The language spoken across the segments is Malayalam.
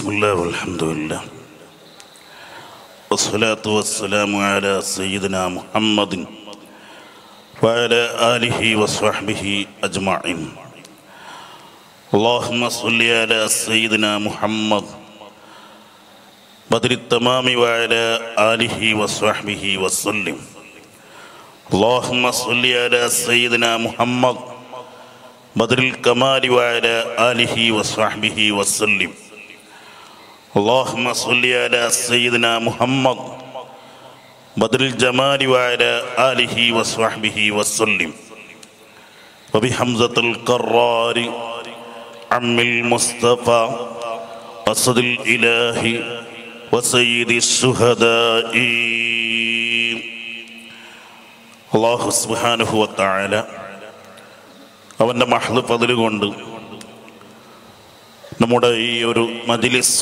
الله والحمد لله والصلاة والسلام على سيدنا محمد وعلى آله وصحبه أجمعين اللهم صل على سيدنا محمد بدر التمام وعلى آله وصحبه وسلم اللهم صل على سيدنا محمد بدر الكمال وعلى آله وصحبه وسلم اللهم صل على سيدنا محمد بدر الجمال وعلى آله وصحبه وسلم وبحمزة القرار عم المصطفى أسد الإله وسيد الشهداء الله سبحانه وتعالى അവൻ്റെ മഹ്ല് പതില് കൊണ്ട് നമ്മുടെ ഈ ഒരു മജിലിസ്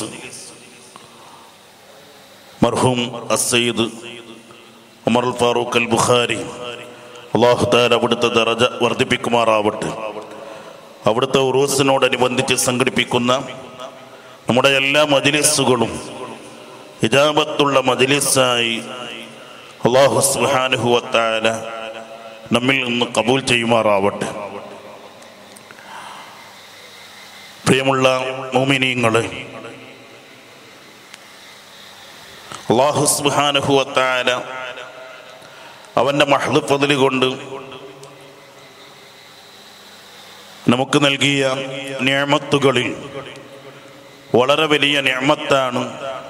മർഹൂം അസയ്ദ് ഉമർ അൽ ഫാറൂഖ് അൽ ബുഖാരി അള്ളാഹു താല അവിടുത്തെ ദറജ വർദ്ധിപ്പിക്കുമാറാവട്ടെ അവിടുത്തെ ഉറൂസിനോടനുബന്ധിച്ച് സംഘടിപ്പിക്കുന്ന നമ്മുടെ എല്ലാ മജിലിസുകളും ഹിജാബത്തുള്ള മജിലിസായി അള്ളാഹു സുഹാനുഹുവത്താല നമ്മിൽ നിന്ന് കബൂൽ ചെയ്യുമാറാവട്ടെ പ്രിയമുള്ള മോമിനീങ്ങളെ അള്ളാഹു സുബാനുഹുവത്താല അവൻ്റെ മഹ്ലുപ്പതിൽ കൊണ്ട് നമുക്ക് നൽകിയ നിയമത്തുകളിൽ വളരെ വലിയ നിയമത്താണ്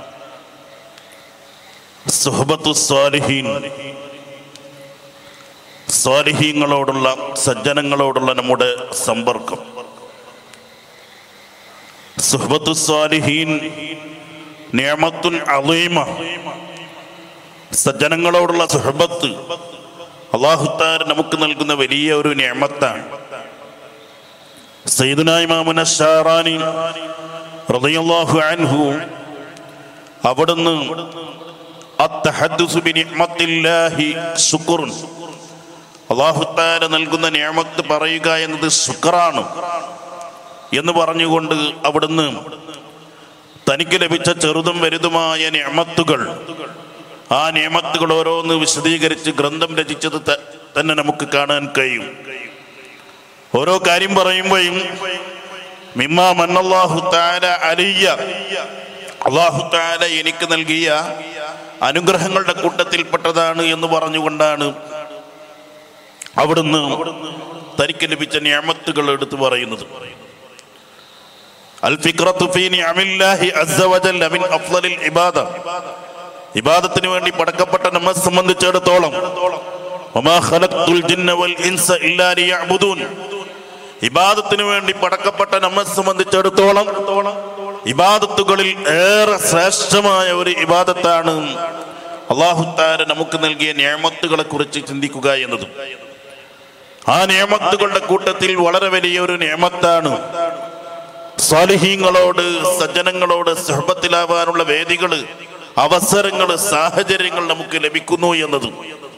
സുഹബത്തു സ്വാലിഹീൻ സ്വാലിഹീങ്ങളോടുള്ള സജ്ജനങ്ങളോടുള്ള നമ്മുടെ സമ്പർക്കം സുഹബത്തു സ്വാലിഹീൻ നിയമത്തുൻ അലീമ സജ്ജനങ്ങളോടുള്ള സുഹബത്ത് അള്ളാഹുത്താർ നമുക്ക് നൽകുന്ന വലിയ ഒരു നിയമത്താണ് സയ്യിദുനായി മാമുന ഷാറാനി റളിയല്ലാഹു അൻഹു അവിടുന്ന് അത്തഹദ്ദുസു ബിനിഅ്മത്തില്ലാഹി ശുക്റുൻ അള്ളാഹുത്താര നൽകുന്ന നിയമത്ത് പറയുക എന്നത് ശുക്റാണ് എന്ന് പറഞ്ഞുകൊണ്ട് അവിടുന്ന് തനിക്ക് ലഭിച്ച ചെറുതും വലുതുമായ നിയമത്തുകൾ ആ നിയമത്തുകൾ ഓരോന്ന് വിശദീകരിച്ച് ഗ്രന്ഥം രചിച്ചത് ത- തന്നെ നമുക്ക് കാണാൻ കഴിയും ഓരോ കാര്യം പറയുമ്പോഴും മിമ്മ മന്നല്ലാഹു താല അലിയ അള്ളാഹു താല എനിക്ക് നൽകിയ അനുഗ്രഹങ്ങളുടെ കൂട്ടത്തിൽപ്പെട്ടതാണ് എന്ന് പറഞ്ഞുകൊണ്ടാണ് അവിടുന്ന് തനിക്ക് ലഭിച്ച നിയമത്തുകൾ എടുത്തു പറയുന്നത് الفكرة في نعم الله عز وجل من أفضل العبادة ഇബാദത്തിന് വേണ്ടി പടക്കപ്പെട്ട നമ്മെ സംബന്ധിച്ചിടത്തോളം വമാ ഖലഖ്തുൽ ജിന്ന വൽ ഇൻസ ഇല്ലാ ലിയഅ്ബുദൂൻ ഇബാദത്തിന് വേണ്ടി പടക്കപ്പെട്ട നമ്മെ സംബന്ധിച്ചിടത്തോളം ഇബാദത്തുകളിൽ ഏറെ ശ്രേഷ്ഠമായ ഒരു ഇബാദത്താണ് അള്ളാഹുത്താര നമുക്ക് നൽകിയ നിയമത്തുകളെ കുറിച്ച് ചിന്തിക്കുക എന്നതും ആ നിയമത്തുകളുടെ കൂട്ടത്തിൽ വളരെ വലിയൊരു നിയമത്താണ് സ്വാലിഹീങ്ങളോട് സജ്ജനങ്ങളോട് സഹബത്തിലാവാനുള്ള വേദികള് അവസരങ്ങൾ സാഹചര്യങ്ങൾ നമുക്ക് ലഭിക്കുന്നു എന്നതും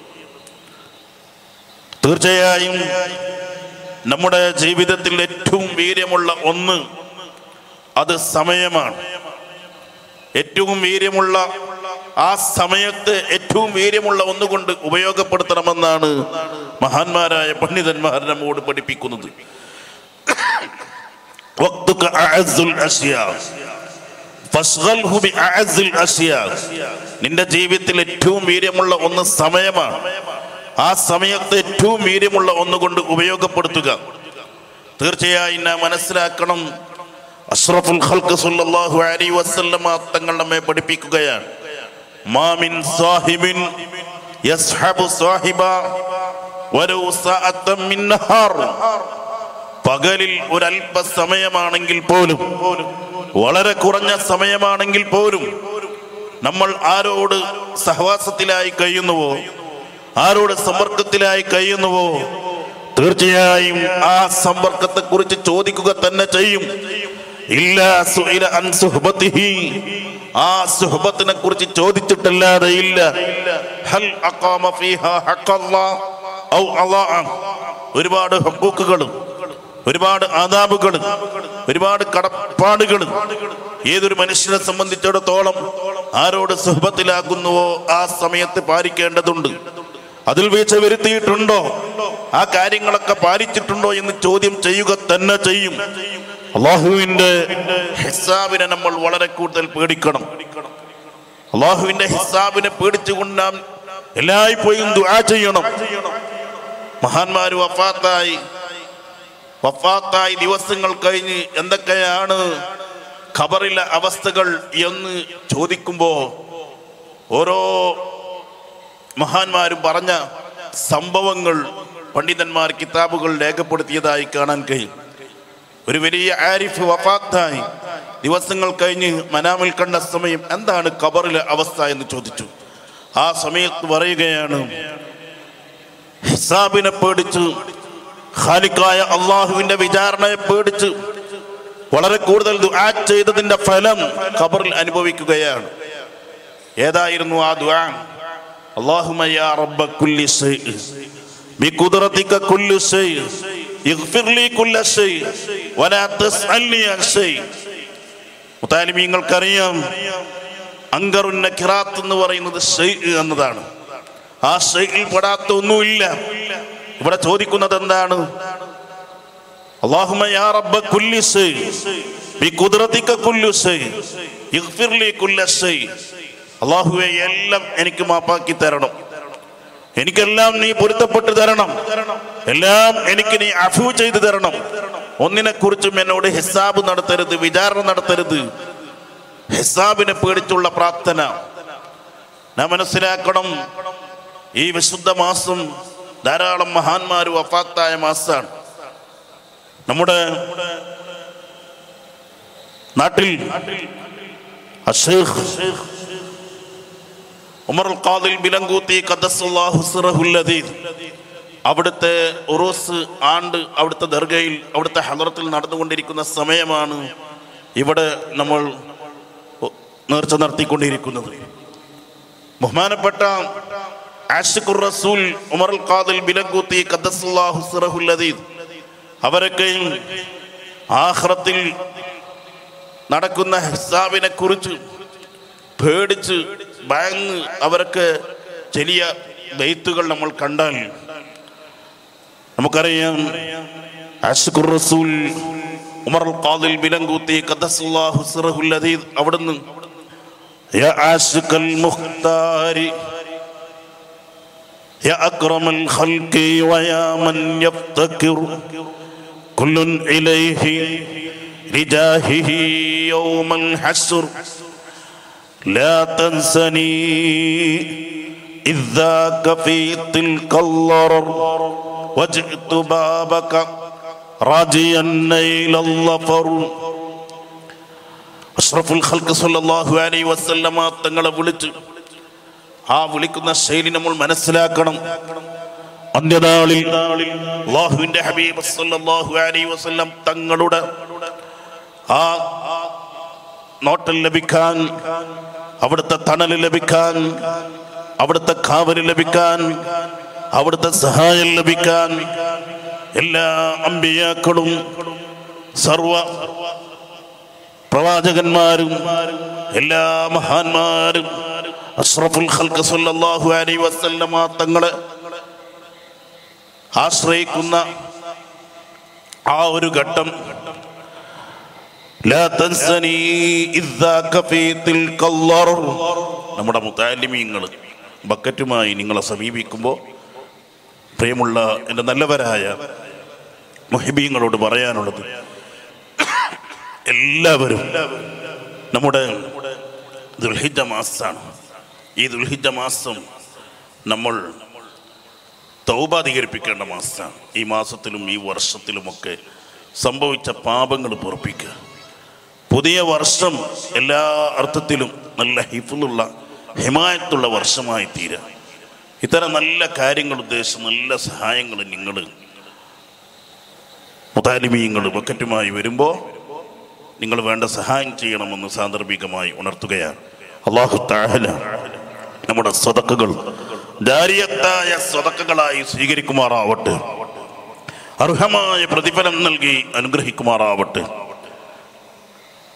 തീർച്ചയായും നമ്മുടെ ജീവിതത്തിൽ ഏറ്റവും വീര്യമുള്ള ഒന്ന് അത് സമയമാണ് ഏറ്റവും വീര്യമുള്ള ആ സമയത്ത് ഏറ്റവും വീര്യമുള്ള ഒന്നുകൊണ്ട് ഉപയോഗപ്പെടുത്തണമെന്നാണ് മഹാന്മാരായ പണ്ഡിതന്മാർ നമ്മോട് പഠിപ്പിക്കുന്നത് وقتك أعز الأشياء فاشغله بأعز الأشياء നിന്റെ ജീവിതത്തിൽ ഏറ്റവും വീര്യമുള്ള ഒന്ന് സമയമാണ് ആ സമയത്ത് ഏറ്റവും വീര്യമുള്ള ഒന്നുകൊണ്ട് ഉപയോഗപ്പെടുത്തുക തീർച്ചയായും നാം മനസ്സിലാക്കണം അഷ്റഫുൽ ഖൽഖ് സല്ലല്ലാഹു അലൈഹി വസല്ലമ തങ്ങൾ നമ്മെ പഠിപ്പിക്കുകയാണ് മാമിൻ സാഹിബിൻ യസ്ഹബു സാഹിബ വലൗ സഅത്തം മിൻ നഹാർ പകലിൽ ഒരല്പ സമയമാണെങ്കിൽ പോലും വളരെ കുറഞ്ഞ സമയമാണെങ്കിൽ പോലും നമ്മൾ ആരോട് സഹവാസത്തിലായി കഴിയുന്നുവോ ആരോട് സമ്പർക്കത്തിലായി കഴിയുന്നുവോ തീർച്ചയായും ആ സമ്പർക്കത്തെ കുറിച്ച് ചോദിക്കുക തന്നെ ചെയ്യും ഇല്ല സുഇല അൻ സുഹ്ബത്തിഹി ആ സുഹബത്തിനെ കുറിച്ച് ചോദിച്ചിട്ടല്ലാതെ ഇല്ല ഹൽ അഖാമ ഫീഹാ ഹഖല്ലാ ഔ അളാഅ ഒരുപാട് ഹക്കൂക്കുകളും ഒരുപാട് ആദാബുകളും ഒരുപാട് കടപ്പാടുകളും ഏതൊരു മനുഷ്യനെ സംബന്ധിച്ചിടത്തോളം ആരോട് സുഹബത്തിലാകുന്നുവോ ആ സമയത്ത് പാലിക്കേണ്ടതുണ്ട് അതിൽ വീഴ്ച വരുത്തിയിട്ടുണ്ടോ ആ കാര്യങ്ങളൊക്കെ പാലിച്ചിട്ടുണ്ടോ എന്ന് ചോദ്യം ചെയ്യുക തന്നെ ചെയ്യും അള്ളാഹുവിന്റെ ഹിസാബിനെ നമ്മൾ വളരെ കൂടുതൽ പേടിക്കണം അള്ളാഹുവിന്റെ ഹിസാബിനെ പേടിച്ചുകൊണ്ട് നാം എല്ലായ്പ്പോഴും ദുആ ചെയ്യണം മഹാന്മാര് വഫാത്തായി വഫാത്തായി ദിവസങ്ങൾ കഴിഞ്ഞ് എന്തൊക്കെയാണ് ഖബറിലെ അവസ്ഥകൾ എന്ന് ചോദിക്കുമ്പോ ഓരോ മഹാന്മാരും പറഞ്ഞ സംഭവങ്ങൾ പണ്ഡിതന്മാർ കിതാബുകൾ രേഖപ്പെടുത്തിയതായി കാണാൻ കഴിയും ഒരു വലിയ ആരിഫ് വഫാത്തായി ദിവസങ്ങൾ കഴിഞ്ഞ് മനാമിൽ കണ്ട സമയം എന്താണ് ഖബറിലെ അവസ്ഥ എന്ന് ചോദിച്ചു ആ സമയത്ത് പറയുകയാണ് ഹിസാബിനെ പേടിച്ച് ഖാലിക്കായ അള്ളാഹുവിന്റെ വിചാരണയെ പേടിച്ച് വളരെ കൂടുതൽ ദുആ ചെയ്തതിന്റെ ഫലം ഖബറിൽ അനുഭവിക്കുകയാണ് ഏതായിരുന്നു ആ ദുആ اللهم يا رب كل شيء بقدرتك كل شيء اغفر لي كل شيء ولا تسألني عن شيء മുത്താലിമീങ്ങൾക്കറിയാം അങ്കറുന്ന കിറാത്ത് എന്ന് പറയുന്നത് ഷെയ് എന്നതാണ് ആ ഷെയ്യിൽ പെടാത്ത ഒന്നുമില്ല ഇവിടെ ചോദിക്കുന്നത് എന്താണ് അള്ളാഹുമ യാ റബ്ബ കുല്ലി ഷെയ് ബിഖുദ്റതിക കുല്ലു ഷെയ് ഇഗ്ഫിർ ലി കുല്ല ഷെയ് അള്ളാഹുവെ എല്ലാം എനിക്ക് മാപ്പാക്കി തരണം എനിക്കെല്ലാം നീ പൊരുത്തപ്പെട്ട് തരണം എല്ലാം എനിക്ക് നീ അഫു ചെയ്തു തരണം ഒന്നിനെ കുറിച്ചും എന്നോട് ഹിസാബ് നടത്തരുത് വിചാരണ നടത്തരുത് ഹിസാബിനെ പേടിച്ചുള്ള പ്രാർത്ഥന നാം മനസ്സിലാക്കണം ഈ വിശുദ്ധ മാസം ധാരാളം മഹാന്മാർ വഫാത്തായ മാസമാണ് നമ്മുടെ നാട്ടിൽ അഷേഖ് ഉമർ ഖാദിൽ ബിലങ്കൂത്തി ഖദ്ദസുല്ലാഹു സിറഹുൽ അദീദ് അവിടുത്തെ ഉറൂസ് ആണ്ട് അവിടുത്തെ ദർഗയിൽ അവിടുത്തെ ഹലറത്തിൽ നടന്നുകൊണ്ടിരിക്കുന്ന സമയമാണ് ഇവിടെ നമ്മൾ നേർച്ച നടത്തിക്കൊണ്ടിരിക്കുന്നത് ബഹുമാനപ്പെട്ട ആഷിഖുർ റസൂൽ ഉമർ ഖാദിൽ ബിലങ്കൂത്തി ഖദ്ദസുല്ലാഹു സിറഹുൽ അദീദ് അവരൊക്കെയും ആഹ്റത്തിൽ നടക്കുന്ന ഹിസാബിനെ കുറിച്ച് പേടിച്ച് ഭയന്ന് അവരൊക്കെ ചെറിയ ബെയ്ത്തുകൾ നമ്മൾ കണ്ടാൽ നമുക്കറിയാം ആഷിഖുർ റസൂൽ ഉമർ ഖാദിൽ ബിലങ്കൂത്തി ഖദ്ദസുല്ലാഹു സിറഹുൽ അദീദ് അവിടുന്ന് يا عاشق المختار يا أكرم الخلق ويا من يفتكر كل إليه لجاهه يوم الحشر لا تنسني إذ ذاك في تلك الضرر وجئت بابك راجيا نيل الظفر അഷ്റഫുൽ ഖൽക്ക് സല്ലല്ലാഹു അലൈഹി വസല്ലമ തങ്ങളെ വിളിച്ച് ആ വിളിക്കുന്ന ശൈലി നമ്മൾ മനസ്സിലാക്കണം അന്ത്യനാളിൽ അള്ളാഹുവിന്റെ ഹബീബ് സല്ലല്ലാഹു അലൈഹി വസല്ലം തങ്ങളുടെ ആ നോട്ടൽ ലഭിക്കാൻ അവിടുത്തെ തണൽ ലഭിക്കാൻ അവിടുത്തെ കാവല് ലഭിക്കാൻ അവിടുത്തെ സഹായം ലഭിക്കാൻ എല്ലാ അമ്പിയാക്കളും സർവ പ്രവാചകന്മാരും എല്ലാ മഹാന്മാരും അഷ്റഫുൽ ഖൽഖ് സല്ലല്ലാഹു അലൈഹി വസല്ലമ തങ്ങളെ ആശ്രയിക്കുന്ന ആ ഒരു ഘട്ടം ലാ തൻസനി ഇദ്ദാക ഫീ തിൽക്കൽ ളറർ. നമ്മുടെ മുത്താലിമീങ്ങൾ ബക്കറ്റുമായി നിങ്ങളെ സമീപിക്കുമ്പോൾ പ്രിയമുള്ള എൻ്റെ നല്ലവരായ മുഹിബീങ്ങളോട് പറയാനുള്ളത് എല്ലാവരും നമ്മുടെ ദുൽഹിജ മാസമാണ് ഈ ദുൽഹിജ മാസം നമ്മൾ തൗബ അധികരിപ്പിക്കേണ്ട മാസമാണ് ഈ മാസത്തിലും ഈ വർഷത്തിലുമൊക്കെ സംഭവിച്ച പാപങ്ങൾ പൊറപ്പിക്കുക പുതിയ വർഷം എല്ലാ അർത്ഥത്തിലും നല്ല ഹിഫുള്ള ഹിമായത്തുള്ള വർഷമായി തീരുക ഇത്തരം നല്ല കാര്യങ്ങൾ ഉദ്ദേശിച്ച് നല്ല സഹായങ്ങൾ നിങ്ങൾ മുതാലിമീങ്ങൾ ബക്കറ്റുമായി വരുമ്പോൾ നിങ്ങൾ വേണ്ട സഹായം ചെയ്യണമെന്ന് സാന്ദർഭികമായി ഉണർത്തുകയാണ് അള്ളാഹു താഹല നമ്മുടെ സ്വതക്കുകൾ ജാരിയത്തായ സ്വതക്കുകളായി സ്വീകരിക്കുമാറാവട്ടെ അർഹമായ പ്രതിഫലം നൽകി അനുഗ്രഹിക്കുമാറാവട്ടെ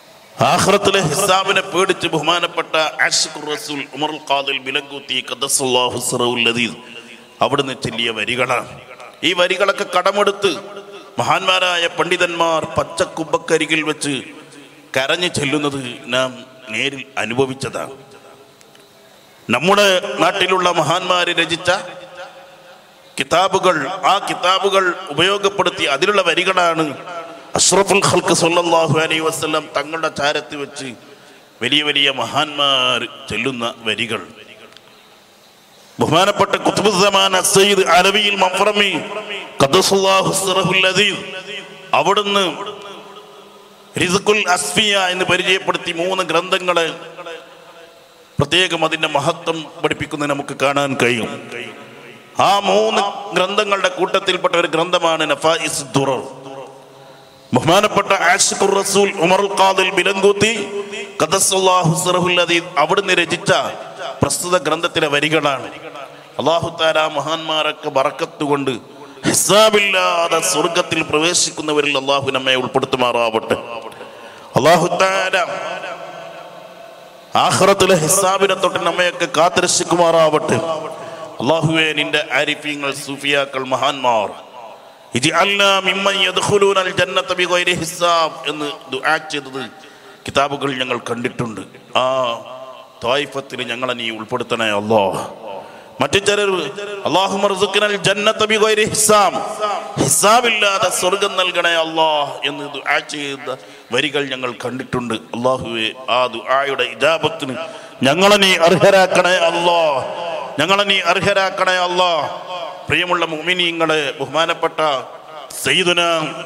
ആഖിറത്തിലെ ഹിസാബിനെ പേടിച്ച് ബഹുമാനപ്പെട്ട ആഷിഖുർ റസൂൽ ഉമറുൽ ഖാദിൽ ബിലങ്കൂത്തി ഖദ്ദസല്ലാഹു സിറഉൽ ലദീദ് അവിടുന്ന് ചൊല്ലിയ വരികളാണ് ഈ വരികളൊക്കെ കടമെടുത്ത് മഹാന്മാരായ പണ്ഡിതന്മാർ പച്ചക്കുബക്കരികിൽ വെച്ച് കരഞ്ഞു ചെല്ലുന്നത് നാം നേരിൽ അനുഭവിച്ചതാണ് നമ്മുടെ നാട്ടിലുള്ള മഹാന്മാര് രചിച്ച കിതാബുകൾ ആ കിതാബുകൾ ഉപയോഗപ്പെടുത്തി അതിലുള്ള വരികളാണ് അഷ്റഫുൽ ഖൽക്ക് സല്ലല്ലാഹു അലൈഹി വസല്ലം തങ്ങളുടെ ചാരത്ത് വെച്ച് വലിയ വലിയ മഹാന്മാർ ചെല്ലുന്ന വരികൾ ബഹുമാനപ്പെട്ട കുത്തുബുസമാൻ സയ്യിദ് അലവിയിൽ മഫറമി ഖദ്ദസല്ലാഹു സിറഹുൽ അദീദ് അവിടുന്ന് റിസുക്കുൽ അസ്ഫിയ എന്ന് പരിചയപ്പെടുത്തി മൂന്ന് ഗ്രന്ഥങ്ങളെ പ്രത്യേകം അതിന്റെ മഹത്വം പഠിപ്പിക്കുന്നത് നമുക്ക് കാണാൻ കഴിയും ആ മൂന്ന് ഗ്രന്ഥങ്ങളുടെ കൂട്ടത്തിൽപ്പെട്ട ഒരു ഗ്രന്ഥമാണ് നഫായിസ് ദുറർ ബഹുമാനപ്പെട്ട ആഷിഖുർ റസൂൽ ഉമറുൽ ഖാദിൽ ബിലങ്കൂത്തി ഖദ്ദസല്ലാഹു സിറഹുൽ അദീദ് അവിടുന്ന് രചിച്ച പ്രസ്തുത ഗ്രന്ഥത്തിലെ വരികളാണ് അള്ളാഹു താല മഹാന്മാരൊക്കെ ബറക്കത്ത് കൊണ്ട് ഹിസാബില്ലാതെ സ്വർഗത്തിൽ പ്രവേശിക്കുന്നവരിൽ അള്ളാഹു നമ്മെ ഉൾപ്പെടുത്തുമാറാവട്ടെ അള്ളാഹു താല ആഹ്റത്തിലെ ഹിസാബിനെ തൊട്ട് നമ്മയൊക്കെ കാത്തിരക്ഷിക്കുമാറാവട്ടെ അള്ളാഹുവെ നിന്റെ ആരിഫ്യങ്ങൾ സൂഫിയാക്കൾ മഹാന്മാർ ഇജ്അൽനാ മിമ്മൻ യദ്ഖുലൂനൽ ജന്നത ബിഗൈരി ഹിസാബ് എന്ന് ദുആ ചെയ്തത് കിതാബുകൾ ഞങ്ങൾ കണ്ടിട്ടുണ്ട് ആ ത്വായിഫത്തിൽ ഞങ്ങളെ നീ ഉൾപ്പെടുത്തണേ അല്ലോ മറ്റു ചിലർ അള്ളാഹുമർസുക്കിനൽ ജന്നത ബിഗൈരി ഹിസാബ് ഹിസാബില്ലാതെ സ്വർഗം നൽകണേ അല്ലാ എന്ന് ദുആ ചെയ്ത വരികൾ ഞങ്ങൾ കണ്ടിട്ടുണ്ട് അള്ളാഹുവെ ആ ദുആയുടെ ഇജാബത്തിന് ഞങ്ങളെ നീ അർഹരാക്കണേ അല്ലോ ഞങ്ങളെ നീ അർഹരാക്കണേ അല്ലാ പ്രിയമുള്ള മുഅ്മിനീങ്ങളെ ബഹുമാനപ്പെട്ട സയ്യിദുന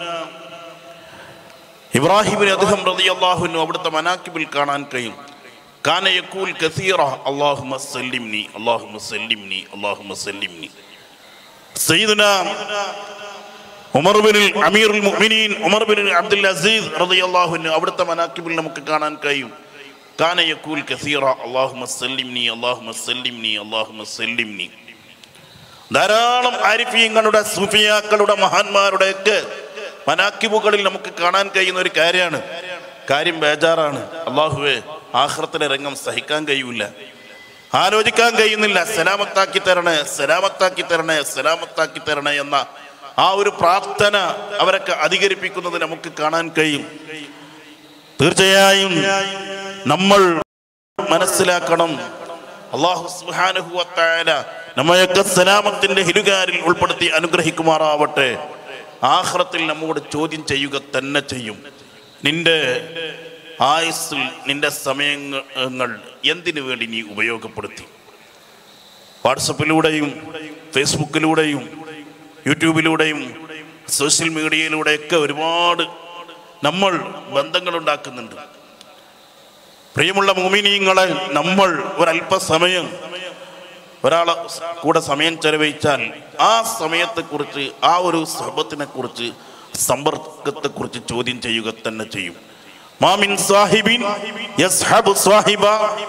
ഇബ്രാഹിമിന് അദ്ദേഹം റളിയല്ലാഹുവിനു അവിടുത്തെ മനാക്കിബിൽ കാണാൻ കഴിയും കാന യക്കൂൽ കസീറ അല്ലാഹുമ്മ സല്ലിംനി അല്ലാഹുമ്മ സല്ലിംനി അല്ലാഹുമ്മ സല്ലിംനി സയ്യിദുന ഉമർ ബിൻ അമീറുൽ മുഅ്മിനീൻ ഉമർ ബിൻ അബ്ദുൽ അസീസ് റളിയല്ലാഹുവിനു അവിടുത്തെ മനാക്കിബിൽ നമുക്ക് കാണാൻ കഴിയും കാന യക്കൂൽ കസീറ അല്ലാഹുമ്മ സല്ലിംനി അല്ലാഹുമ്മ സല്ലിംനി അല്ലാഹുമ്മ സല്ലിംനി ധാരാളം ആരിഫീങ്ങളുടെ സൂഫിയാക്കളുടെ മഹാന്മാരുടെയൊക്കെ മനാക്കിബുകളിൽ നമുക്ക് കാണാൻ കഴിയുന്ന ഒരു കാര്യമാണ് കാര്യം ബേജാറാണ് അള്ളാഹുവെ ആഹ്റത്തിലെ രംഗം സഹിക്കാൻ കഴിയൂല ആലോചിക്കാൻ കഴിയുന്നില്ല സലാമത്താക്കി തരണേ സലാമത്താക്കി തരണേ സലാമത്താക്കി തരണേ എന്ന ആ ഒരു പ്രാർത്ഥന അവരൊക്കെ അധികരിപ്പിക്കുന്നത് നമുക്ക് കാണാൻ കഴിയും തീർച്ചയായും നമ്മൾ മനസ്സിലാക്കണം അള്ളാഹു സുബ്ഹാനഹു വ തആല നമ്മയൊക്കെ സലാമത്തിന്റെ ഹിരുകാരിൽ ഉൾപ്പെടുത്തി അനുഗ്രഹിക്കുമാറാവട്ടെ ആഖിറത്തിൽ നമ്മോട് ചോദ്യം ചെയ്യുക തന്നെ ചെയ്യും നിന്റെ ആയുസ്സിൽ നിന്റെ സമയങ്ങൾ എന്തിനു വേണ്ടി നീ ഉപയോഗപ്പെടുത്തി വാട്സപ്പിലൂടെയും ഫേസ്ബുക്കിലൂടെയും യൂട്യൂബിലൂടെയും സോഷ്യൽ മീഡിയയിലൂടെയൊക്കെ ഒരുപാട് നമ്മൾ ബന്ധങ്ങൾ ഉണ്ടാക്കുന്നുണ്ട് പ്രിയമുള്ള മോമിനിയങ്ങളെ നമ്മൾ ഒരല്പസമയം ഒരാളെ കൂടെ സമയം ചെലവഴിച്ചാൽ ആ സമയത്തെക്കുറിച്ച് ആ ഒരു സഹബത്തിനെ കുറിച്ച് സമ്പർക്കത്തെക്കുറിച്ച് ചോദ്യം ചെയ്യുക തന്നെ ചെയ്യും മാമിൻ സാഹിബിൻ യസ്ഹബു സാഹിബ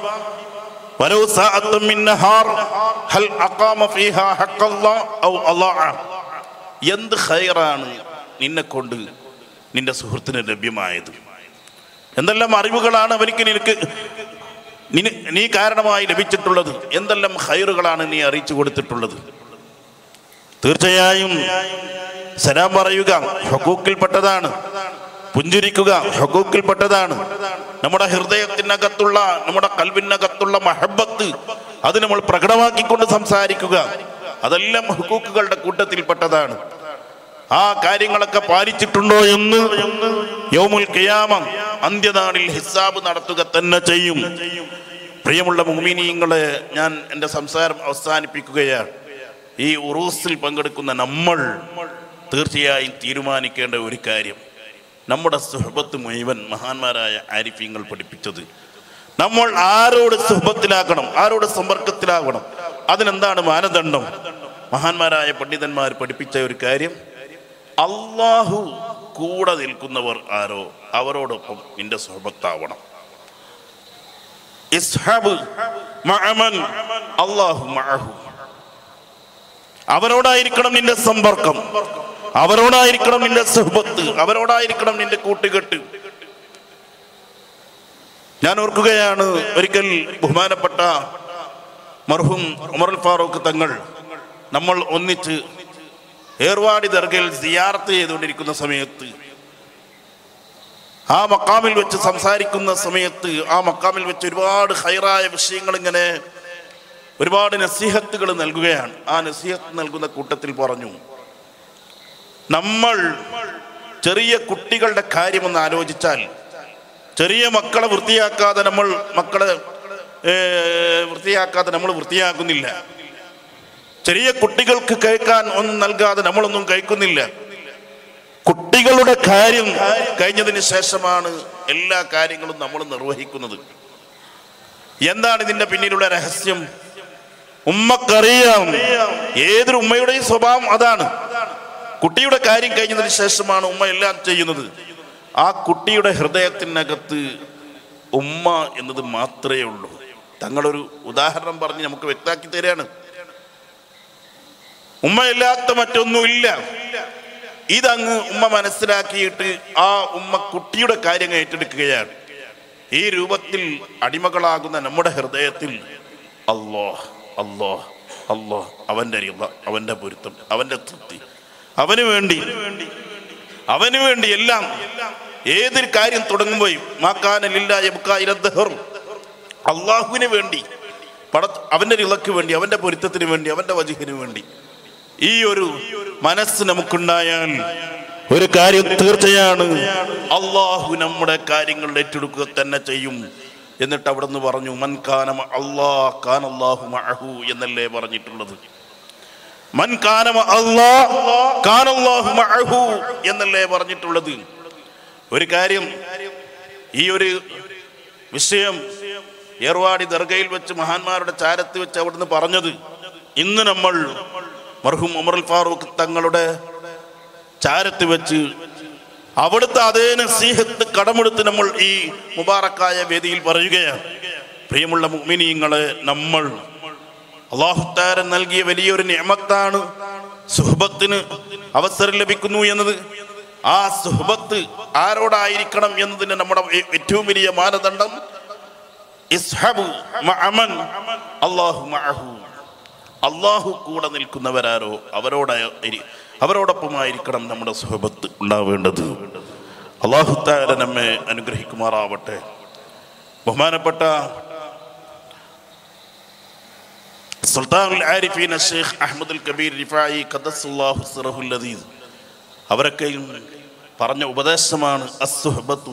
വലൗ സഅത്തും മിൻ നഹാർ ഹൽ അഖാമ ഫീഹാ ഹഖ്ഖല്ലാഹ് ഔ അളാഅ എന്ത് ഖൈറാണ് നിന്നെ കൊണ്ട് നിന്റെ സുഹൃത്തിന് ലഭ്യമായത് എന്തെല്ലാം അറിവുകളാണ് അവനിക്ക് നിനക്ക് നിന- നീ കാരണമായി ലഭിച്ചിട്ടുള്ളത് എന്തെല്ലാം ഹൈറുകളാണ് നീ അറിയിച്ചു കൊടുത്തിട്ടുള്ളത് തീർച്ചയായും സലാം പറയുക ഹക്കൂക്കിൽപ്പെട്ടതാണ് പുഞ്ചിരിക്കുക ഹക്കൂക്കിൽപ്പെട്ടതാണ് നമ്മുടെ ഹൃദയത്തിനകത്തുള്ള നമ്മുടെ കൽവിനകത്തുള്ള മഹബത്ത് അത് നമ്മൾ പ്രകടമാക്കിക്കൊണ്ട് സംസാരിക്കുക അതെല്ലാം ഹുക്കൂക്കുകളുടെ കൂട്ടത്തിൽപ്പെട്ടതാണ് ആ കാര്യങ്ങളൊക്കെ പാലിച്ചിട്ടുണ്ടോ എന്ന് യൗമുൽ ഖിയാമ അന്ത്യനാളിൽ ഹിസാബ് നടത്തുക തന്നെ ചെയ്യും പ്രിയമുള്ള മുമിനീങ്ങളെ ഞാൻ എൻ്റെ സംസാരം അവസാനിപ്പിക്കുകയാണ് ഈ ഉറൂസിൽ പങ്കെടുക്കുന്ന നമ്മൾ തീർച്ചയായും തീരുമാനിക്കേണ്ട ഒരു കാര്യം നമ്മുടെ സുഹബത്ത് മുഴുവൻ മഹാന്മാരായ ആരിഫ്യങ്ങൾ പഠിപ്പിച്ചത് നമ്മൾ ആരോട് സുഹബത്തിലാക്കണം ആരോട് സമ്പർക്കത്തിലാകണം അതിനെന്താണ് മാനദണ്ഡം മഹാന്മാരായ പണ്ഡിതന്മാർ പഠിപ്പിച്ച ഒരു കാര്യം അള്ളാഹു കൂടെ നിൽക്കുന്നവർ ആരോ അവരോടൊപ്പം നിന്റെ സുഹബത്താവണം ഇസ്ഹബ് മഅമൻ അല്ലാഹു മഅഹു അവരോടായിരിക്കണം നിന്റെ സമ്പർക്കം അവരോടായിരിക്കണം നിന്റെ സുഹബത്ത് അവരോടായിരിക്കണം നിന്റെ കൂട്ടുകെട്ട് ഞാൻ ഓർക്കുകയാണ് ഒരിക്കൽ ബഹുമാനപ്പെട്ട മർഹൂം ഉമർ ഫാറൂഖ് തങ്ങൾ നമ്മൾ ഒന്നിച്ച് ഏർവാടി ദർഗയിൽ സിയാർത്ത് ചെയ്തുകൊണ്ടിരിക്കുന്ന സമയത്ത് ആ മക്കാമിൽ വെച്ച് സംസാരിക്കുന്ന സമയത്ത് ആ മക്കാമിൽ വെച്ച് ഒരുപാട് ഹൈറായ വിഷയങ്ങൾ ഇങ്ങനെ ഒരുപാട് നസീഹത്തുകൾ നൽകുകയാണ് ആ നസീഹത്ത് നൽകുന്ന കൂട്ടത്തിൽ പറഞ്ഞു നമ്മൾ ചെറിയ കുട്ടികളുടെ കാര്യമൊന്ന് ആലോചിച്ചാൽ ചെറിയ മക്കളെ വൃത്തിയാക്കാതെ നമ്മൾ മക്കളെ ഏ, വൃത്തിയാക്കാതെ നമ്മൾ വൃത്തിയാക്കുന്നില്ല ചെറിയ കുട്ടികൾക്ക് കഴിക്കാൻ ഒന്നും നൽകാതെ നമ്മളൊന്നും കഴിക്കുന്നില്ല കുട്ടികളുടെ കാര്യം കഴിഞ്ഞതിന് ശേഷമാണ് എല്ലാ കാര്യങ്ങളും നമ്മൾ നിർവഹിക്കുന്നത് എന്താണ് ഇതിന്റെ പിന്നിലുള്ള രഹസ്യം ഉമ്മക്കറിയാം ഏതൊരു ഉമ്മയുടെയും സ്വഭാവം അതാണ് കുട്ടിയുടെ കാര്യം കഴിഞ്ഞതിന് ശേഷമാണ് ഉമ്മ എല്ലാം ചെയ്യുന്നത് ആ കുട്ടിയുടെ ഹൃദയത്തിനകത്ത് ഉമ്മ എന്നത് മാത്രമേ ഉള്ളൂ തങ്ങളൊരു ഉദാഹരണം പറഞ്ഞ് നമുക്ക് വ്യക്താക്കി തരികയാണ് ഉമ്മയില്ലാത്ത മറ്റൊന്നുമില്ല ഇതങ്ങ് ഉമ്മ മനസ്സിലാക്കിയിട്ട് ആ ഉമ്മ കുട്ടിയുടെ കാര്യം ഏറ്റെടുക്കുകയാണ് ഈ രൂപത്തിൽ അടിമകളാകുന്ന നമ്മുടെ ഹൃദയത്തിൽ അല്ലോ അല്ലോ അല്ലോ അവന്റെ റിള അവന്റെ പൊരുത്തം അവന്റെ തൃപ്തി അവന് വേണ്ടി അവന് വേണ്ടി എല്ലാം ഏതൊരു കാര്യം തുടങ്ങുമ്പോഴും മാക്കാനില്ല അള്ളാഹുവിന് വേണ്ടി പട അവന്റെ റിളക്ക് വേണ്ടി അവന്റെ പൊരുത്തത്തിന് വേണ്ടി അവന്റെ വജുഹിന് വേണ്ടി ഈ ഒരു മനസ്സ് നമുക്കുണ്ടായാൽ ഒരു കാര്യം തീർച്ചയാണ് അള്ളാഹു നമ്മുടെ കാര്യങ്ങൾ ഏറ്റെടുക്കുക തന്നെ ചെയ്യും എന്നിട്ട് അവിടെ നിന്ന് പറഞ്ഞു മൻ കാനമ അള്ളാ കാൻ അള്ളാഹു മഅഹു എന്നല്ലേ പറഞ്ഞിട്ടുള്ളത് മൻ കാനമ അള്ളാ കാൻ അള്ളാഹു മഅഹു എന്നല്ലേ പറഞ്ഞിട്ടുള്ളത് ഒരു കാര്യം ഈ ഒരു വിഷയം ഏർവാടി ദർഗയിൽ വെച്ച് മഹാന്മാരുടെ ചാരത്ത് വെച്ച് അവിടുന്ന് പറഞ്ഞത് ഇന്ന് നമ്മൾ മർഹൂം ഉമറുൽ ഫാറൂഖ് തങ്ങളുടെ ചാരത്ത് വെച്ച് അവിടുത്തെ അതേ നസീഹത്ത് കടമെടുത്ത് നമ്മൾ ഈ മുബാറക്കായ വേദിയിൽ പറയുകയാണ് പ്രിയമുള്ള മുഅ്മിനീങ്ങളെ നമ്മൾ അള്ളാഹുത്താരൻ നൽകിയ വലിയൊരു നിയമത്താണ് സുഹബത്തിന് അവസരം ലഭിക്കുന്നു എന്നത് ആ സുഹബത്ത് ആരോടായിരിക്കണം എന്നതിന് നമ്മുടെ ഏ- ഏറ്റവും വലിയ മാനദണ്ഡം ഇസ്ഹബു മഅമൻ അല്ലാഹു മഅഹു അള്ളാഹു കൂടെ നിൽക്കുന്നവരാരോ അവരോട് അവരോടൊപ്പമായിരിക്കണം നമ്മുടെ സുഹബത്ത് ഉണ്ടാവേണ്ടത് അള്ളാഹു താര നമ്മെ അനുഗ്രഹിക്കുമാറാവട്ടെ ബഹുമാനപ്പെട്ട സുൽത്താനുൽ ആരിഫീൻ ഷെയ്ഖ് അഹമ്മദുൽ കബീർ റിഫായി ഖദസുല്ലാഹു സിറഹുൽ ലദീദ് അവരൊക്കെയും പറഞ്ഞ ഉപദേശമാണ് അസുഹബത്തു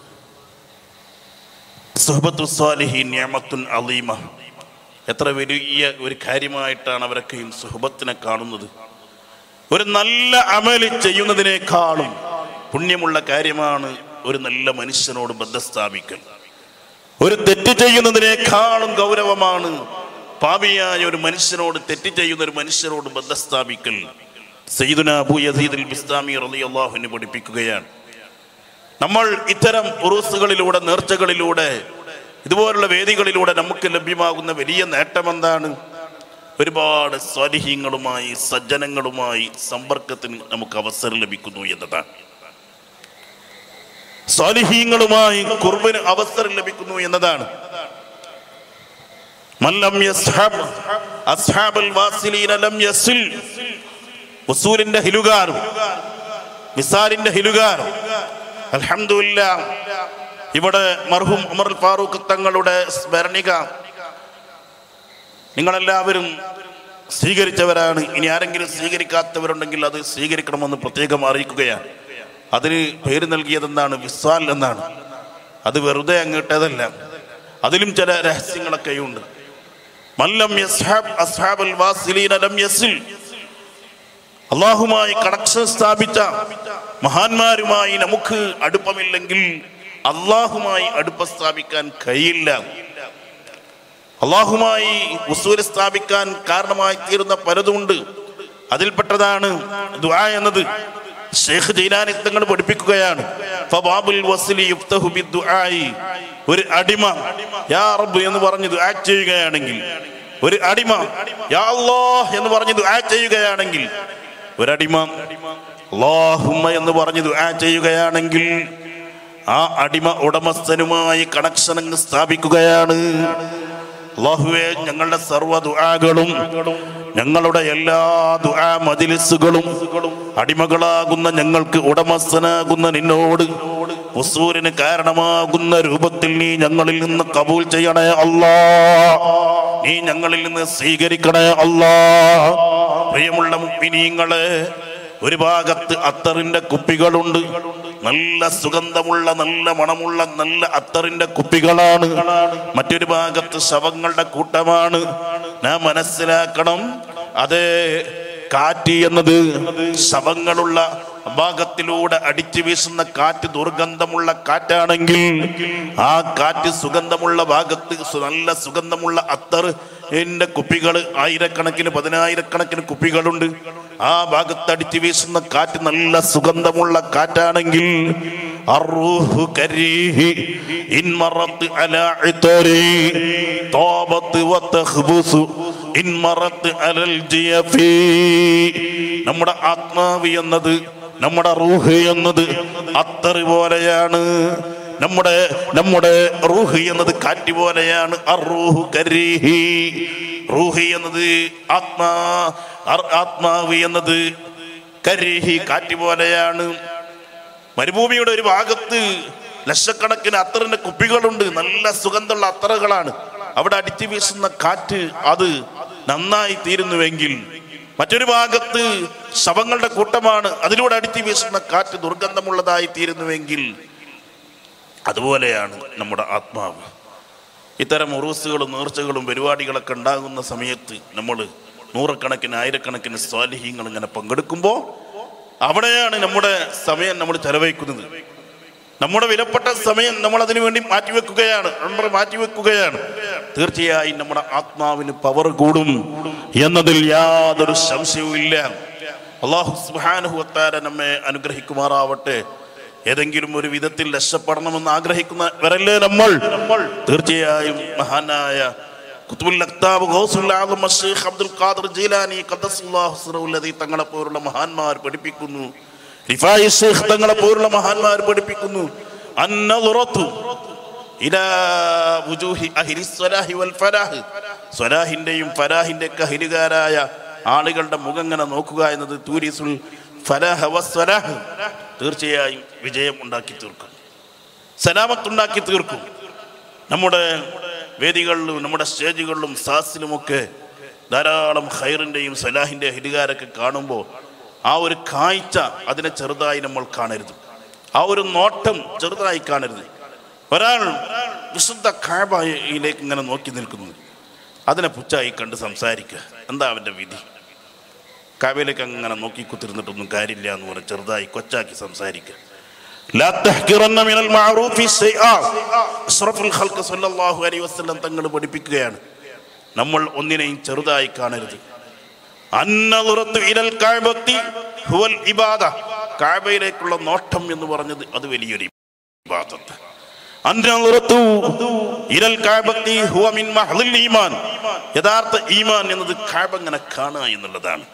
സുഹബത്തു സ്വാലിഹീൻ നിയമത്തുൻ അലീമ എത്ര വലിയ ഒരു കാര്യമായിട്ടാണ് അവരൊക്കെയും സുഹബത്തിനെ കാണുന്നത് ഒരു നല്ല അമല് ചെയ്യുന്നതിനേക്കാളും പുണ്യമുള്ള കാര്യമാണ് ഒരു നല്ല മനുഷ്യനോട് ബന്ധം സ്ഥാപിക്കൽ ഒരു തെറ്റ് ചെയ്യുന്നതിനേക്കാളും ഗൗരവമാണ് പാപിയായ ഒരു മനുഷ്യനോട് തെറ്റ് ചെയ്യുന്ന ഒരു മനുഷ്യനോട് ബന്ധം സ്ഥാപിക്കൽ സയ്യിദുന അബൂ യസീദ് അൽ ബിസ്താമി റളിയല്ലാഹുവിനെ പഠിപ്പിക്കുകയാണ് നമ്മൾ ഇത്തരം ഉറൂസുകളിലൂടെ നേർച്ചകളിലൂടെ ഇതുപോലുള്ള വേദികളിലൂടെ നമുക്ക് ലഭ്യമാകുന്ന വലിയ നേട്ടം എന്താണ് ഒരുപാട് സ്വാലിഹ്യങ്ങളുമായി സജ്ജനങ്ങളുമായി സമ്പർക്കത്തിന് നമുക്ക് അവസരം ലഭിക്കുന്നു എന്നതാണ് സ്വാലിഹീങ്ങളുമായി കുർബിന് അവസരം ലഭിക്കുന്നു എന്നതാണ് മല്ലം യസ്ഹബ് അസ്ഹാബൽ വാസിലീന ലം യസിൽ വസൂലിന്റെ ഹിലുകാർ മിസാലിന്റെ ഹിലുകാർ അൽഹംദുലില്ല ഇവിടെ മർഹൂം ഉമർ ഫാറൂഖ് തങ്ങളുടെ സ്മരണിക നിങ്ങളെല്ലാവരും സ്വീകരിച്ചവരാണ് ഇനി ആരെങ്കിലും സ്വീകരിക്കാത്തവരുണ്ടെങ്കിൽ അത് സ്വീകരിക്കണമെന്ന് പ്രത്യേകം അറിയിക്കുകയാണ് അതിന് പേര് നൽകിയതെന്താണ് വിസ്വാൽ എന്നാണ് അത് വെറുതെ അങ്ങോട്ടതല്ല അതിലും ചില രഹസ്യങ്ങളൊക്കെയുണ്ട് മല്ലം യസ്ഹാബ് അസ്ഹാബൽ വാസിലീന ലം യസിൽ അള്ളാഹുമായി കണക്ഷൻ സ്ഥാപിച്ച മഹാന്മാരുമായി നമുക്ക് അടുപ്പമില്ലെങ്കിൽ അള്ളാഹുമായി അടുപ്പം സ്ഥാപിക്കാൻ കഴിയില്ല അള്ളാഹുമായി ഉസൂര് സ്ഥാപിക്കാൻ കാരണമായി തീരുന്ന പലതുമുണ്ട് അതിൽപ്പെട്ടതാണ് ദുആ എന്നത് ഷേഖ് ജൈലാനി തങ്ങൾ പഠിപ്പിക്കുകയാണ് ഫബാബുൽ വസ്ലി യുഫ്തഹു ബിദ്ദുആഇ. ഒരു അടിമ യാ റബ്ബ് എന്ന് പറഞ്ഞ് ദുആ ചെയ്യുകയാണെങ്കിൽ ഒരു അടിമ യാ അല്ലാഹ് എന്ന് പറഞ്ഞ് ദുആ ചെയ്യുകയാണെങ്കിൽ ഒരടിമ അല്ലാഹുമ്മ എന്ന് പറഞ്ഞ് ദുആ ചെയ്യുകയാണെങ്കിൽ ആ അടിമ ഉടമസ്ഥനുമായി കണക്ഷൻ അങ്ങ് സ്ഥാപിക്കുകയാണ് അള്ളാഹുവെ ഞങ്ങളുടെ സർവ്വ ദുആകളും ഞങ്ങളുടെ എല്ലാ ദുആ മജിലിസുകളും അടിമകളാകുന്ന ഞങ്ങൾക്ക് ഉടമസ്ഥനാകുന്ന നിന്നോട് ഉസൂരിന് കാരണമാകുന്ന രൂപത്തിൽ നീ ഞങ്ങളിൽ നിന്ന് കബൂൽ ചെയ്യണേ അല്ലാ നീ ഞങ്ങളിൽ നിന്ന് സ്വീകരിക്കണേ അല്ലാ പ്രിയമുള്ള മുഅ്മിനീങ്ങളെ ഒരു ഭാഗത്ത് അത്തറിന്റെ കുപ്പികളുണ്ട് നല്ല സുഗന്ധമുള്ള നല്ല മണമുള്ള നല്ല അത്തറിന്റെ കുപ്പികളാണ് മറ്റൊരു ഭാഗത്ത് ശവങ്ങളുടെ കൂട്ടമാണ് നാം മനസ്സിലാക്കണം അതേ കാറ്റ് എന്നത് ശവങ്ങളുള്ള ഭാഗത്തിലൂടെ അടിച്ചു വീശുന്ന കാറ്റ് ദുർഗന്ധമുള്ള കാറ്റാണെങ്കിൽ ആ കാറ്റ് സുഗന്ധമുള്ള ഭാഗത്ത് സു- നല്ല സുഗന്ധമുള്ള അത്തർ എന്റെ കുപ്പികൾ ആയിരക്കണക്കിന് പതിനായിരക്കണക്കിന് കുപ്പികളുണ്ട് ആ ഭാഗത്ത് അടിച്ചു വീശുന്ന കാറ്റ് നല്ല സുഗന്ധമുള്ള കാറ്റാണെങ്കിൽ അറൂഹു കരീഹി ഇൻ മറത്ത് അലാ ഇതരി തോബത്ത് വതഖ്ബുസു ഇൻ മറത്ത് അലൽ ജിയഫി നമ്മുടെ ആത്മാവ് എന്നത് നമ്മുടെ റൂഹ് എന്നത് അത്തറ് പോലെയാണ് നമ്മുടെ നമ്മുടെ റൂഹ് എന്നത് കാറ്റ് പോലെയാണ് അറൂഹു കരീഹി റൂഹി എന്നത് ആത്മാ അർ- ആത്മാവ് എന്നത് കരീഹി കാറ്റ് പോലെയാണ് മരുഭൂമിയുടെ ഒരു ഭാഗത്ത് ലക്ഷക്കണക്കിന് അത്തറിന്റെ കുപ്പികളുണ്ട് നല്ല സുഗന്ധമുള്ള അത്തറുകളാണ് അവിടെ അടിച്ചു വീശുന്ന കാറ്റ് അത് നന്നായി തീരുന്നുവെങ്കിൽ മറ്റൊരു ഭാഗത്ത് ശവങ്ങളുടെ കൂട്ടമാണ് അതിലൂടെ അടിച്ചു വീശുന്ന കാറ്റ് ദുർഗന്ധമുള്ളതായി തീരുന്നുവെങ്കിൽ അതുപോലെയാണ് നമ്മുടെ ആത്മാവ് ഇത്തരം ഉറൂസുകളും നേർച്ചകളും പരിപാടികളൊക്കെ ഉണ്ടാകുന്ന സമയത്ത് നമ്മൾ നൂറുകണക്കിന് ആയിരക്കണക്കിന് സ്വാലിഹ്യങ്ങൾ ഇങ്ങനെ പങ്കെടുക്കുമ്പോൾ അവിടെയാണ് നമ്മുടെ സമയം നമ്മൾ ചെലവഴിക്കുന്നത് നമ്മുടെ വിലപ്പെട്ട സമയം നമ്മൾ അതിനു വേണ്ടി മാറ്റിവെക്കുകയാണ് നമ്മൾ മാറ്റിവെക്കുകയാണ് തീർച്ചയായും നമ്മുടെ ആത്മാവിന് പവർ കൂടും എന്നതിൽ യാതൊരു സംശയവും ഇല്ല അള്ളാഹു സുബാനുഹത്താര നമ്മെ അനുഗ്രഹിക്കുമാറാവട്ടെ ഏതെങ്കിലും ഒരു വിധത്തിൽ രക്ഷപ്പെടണമെന്ന് ആഗ്രഹിക്കുന്നവരല്ലേ നമ്മൾ തീർച്ചയായും മഹാനായ ഖുത്ബുൽ അക്താബ് ഗൗസുൽ ആദം അഷ്ശൈഖ് അബ്ദുൽ ഖാദിർ ജീലാനി ഖദ്ദസുല്ലാഹു സിറഹുല്ലദീ തങ്ങളെ പോലുള്ള മഹാന്മാർ പഠിപ്പിക്കുന്നു റിഫായി ശൈഖ് തങ്ങളെ പോലുള്ള മഹാന്മാർ പഠിപ്പിക്കുന്നു അന്നളുറത്തു ഇലാ വുജൂഹി അഹ്ലി സ്വലാഹി വൽ ഫലാഹ് സ്വലാഹിന്റെയും ഫലാഹിന്റെ ഒക്കെ അഹിലുകാരായ ആളുകളുടെ മുഖം ഇങ്ങനെ നോക്കുക എന്നത് തൂരിസുൽ ഫലാഹ വസ്വലാഹ് തീർച്ചയായും വിജയം ഉണ്ടാക്കി തീർക്കും സലാമത്തുണ്ടാക്കി തീർക്കും നമ്മുടെ വേദികളിലും നമ്മുടെ സ്റ്റേജുകളിലും സാസിലുമൊക്കെ ധാരാളം ഹൈറിൻ്റെയും സലാഹിൻ്റെ ഹിലുകാരൊക്കെ കാണുമ്പോൾ ആ ഒരു കാഴ്ച അതിനെ ചെറുതായി നമ്മൾ കാണരുത് ആ ഒരു നോട്ടം ചെറുതായി കാണരുത് ഒരാൾ വിശുദ്ധ കാബയിലേക്ക് ഇങ്ങനെ നോക്കി നിൽക്കുന്നു അതിനെ പുച്ചായി കണ്ട് സംസാരിക്കുക എന്താ അവൻ്റെ വിധി കാബയിലേക്ക് അങ്ങനെ നോക്കി കുത്തിരുന്നിട്ടൊന്നും കാര്യമില്ല എന്ന് പറഞ്ഞ് ചെറുതായി കൊച്ചാക്കി സംസാരിക്കുക ലാ തഹ്കിറന്ന മിനൽ മഅറൂഫി ശൈആ. അഷ്റഫുൽ ഖൽഖ് സ്വല്ലല്ലാഹു അലൈഹി വസല്ലം തങ്ങൾ പഠിപ്പിക്കുകയാണ് നമ്മൾ ഒന്നിനെയും ചെറുതായി കാണരുത് അന്നളുറത്തു ഇലൽ കഅബത്തി ഹുവൽ ഇബാദ കഅബയിലേക്കുള്ള നോട്ടം എന്ന് പറഞ്ഞത് അത് വലിയൊരു ഇബാദത്ത് അന്നളുറത്തു ഇലൽ കഅബത്തി ഹുവ മിൻ മഹ്ദിൽ ഈമാൻ യഥാർത്ഥ ഈമാൻ എന്നത് കഅബ ഇങ്ങനെ കാണുക എന്നുള്ളതാണ്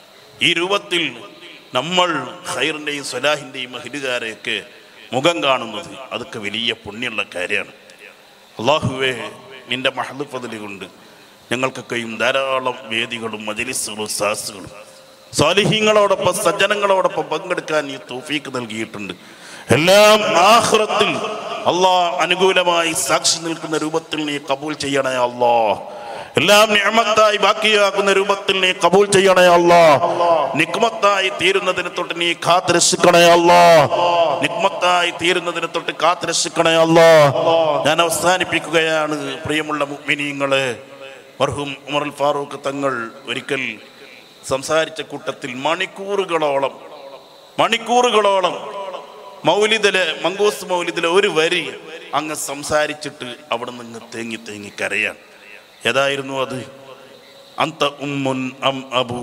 ഈ രൂപത്തിൽ നമ്മൾ ഖൈറിൻ്റെയും സ്വലാഹിൻ്റെയും മഹിലുകാരെയൊക്കെ മുഖം കാണുന്നത് അതൊക്കെ വലിയ പുണ്യമുള്ള കാര്യമാണ് അള്ളാഹുവേ നിന്റെ മഹദുപ്പതിൽ കൊണ്ട് ഞങ്ങൾക്കൊക്കെയും ധാരാളം വേദികളും മജലിസുകളും സാസുകളും സ്വാലിഹ്യങ്ങളോടൊപ്പം സജ്ജനങ്ങളോടൊപ്പം പങ്കെടുക്കാൻ നീ തൗഫീക്ക് നൽകിയിട്ടുണ്ട് എല്ലാം ആഹ്റത്തിൽ അള്ളാഹ് അനുകൂലമായി സാക്ഷി നിൽക്കുന്ന രൂപത്തിൽ നീ കബൂൽ ചെയ്യണേ അള്ളാഹ് എല്ലാം നിഅമത്തായി ബാക്കിയാക്കുന്ന രൂപത്തിൽ നീ കബൂൽ ചെയ്യണേ അല്ലാ നിക്മത്തായി തീരുന്നതിന് തൊട്ട് നീ കാത്ത് രക്ഷിക്കണേ അല്ലാ നിക്മത്തായി തീരുന്നതിന് തൊട്ട് കാത്ത് രക്ഷിക്കണേ അല്ലാ ഞാൻ അവസാനിപ്പിക്കുകയാണ് പ്രിയമുള്ള മുഅ്മിനീങ്ങളെ മർഹൂം ഉമറുൽ ഫാറൂഖ് തങ്ങൾ ഒരിക്കൽ സംസാരിച്ച കൂട്ടത്തിൽ മണിക്കൂറുകളോളം മണിക്കൂറുകളോളം മൗലിദിലെ മങ്കൂസ് മൗലിദിലെ ഒരു വരി അങ്ങ് സംസാരിച്ചിട്ട് അവിടെ നിന്ന് തേങ്ങി തേങ്ങി കരയാണ് ഏതായിരുന്നു അത് അന്ത ഉമ്മുൻ അം അബൂ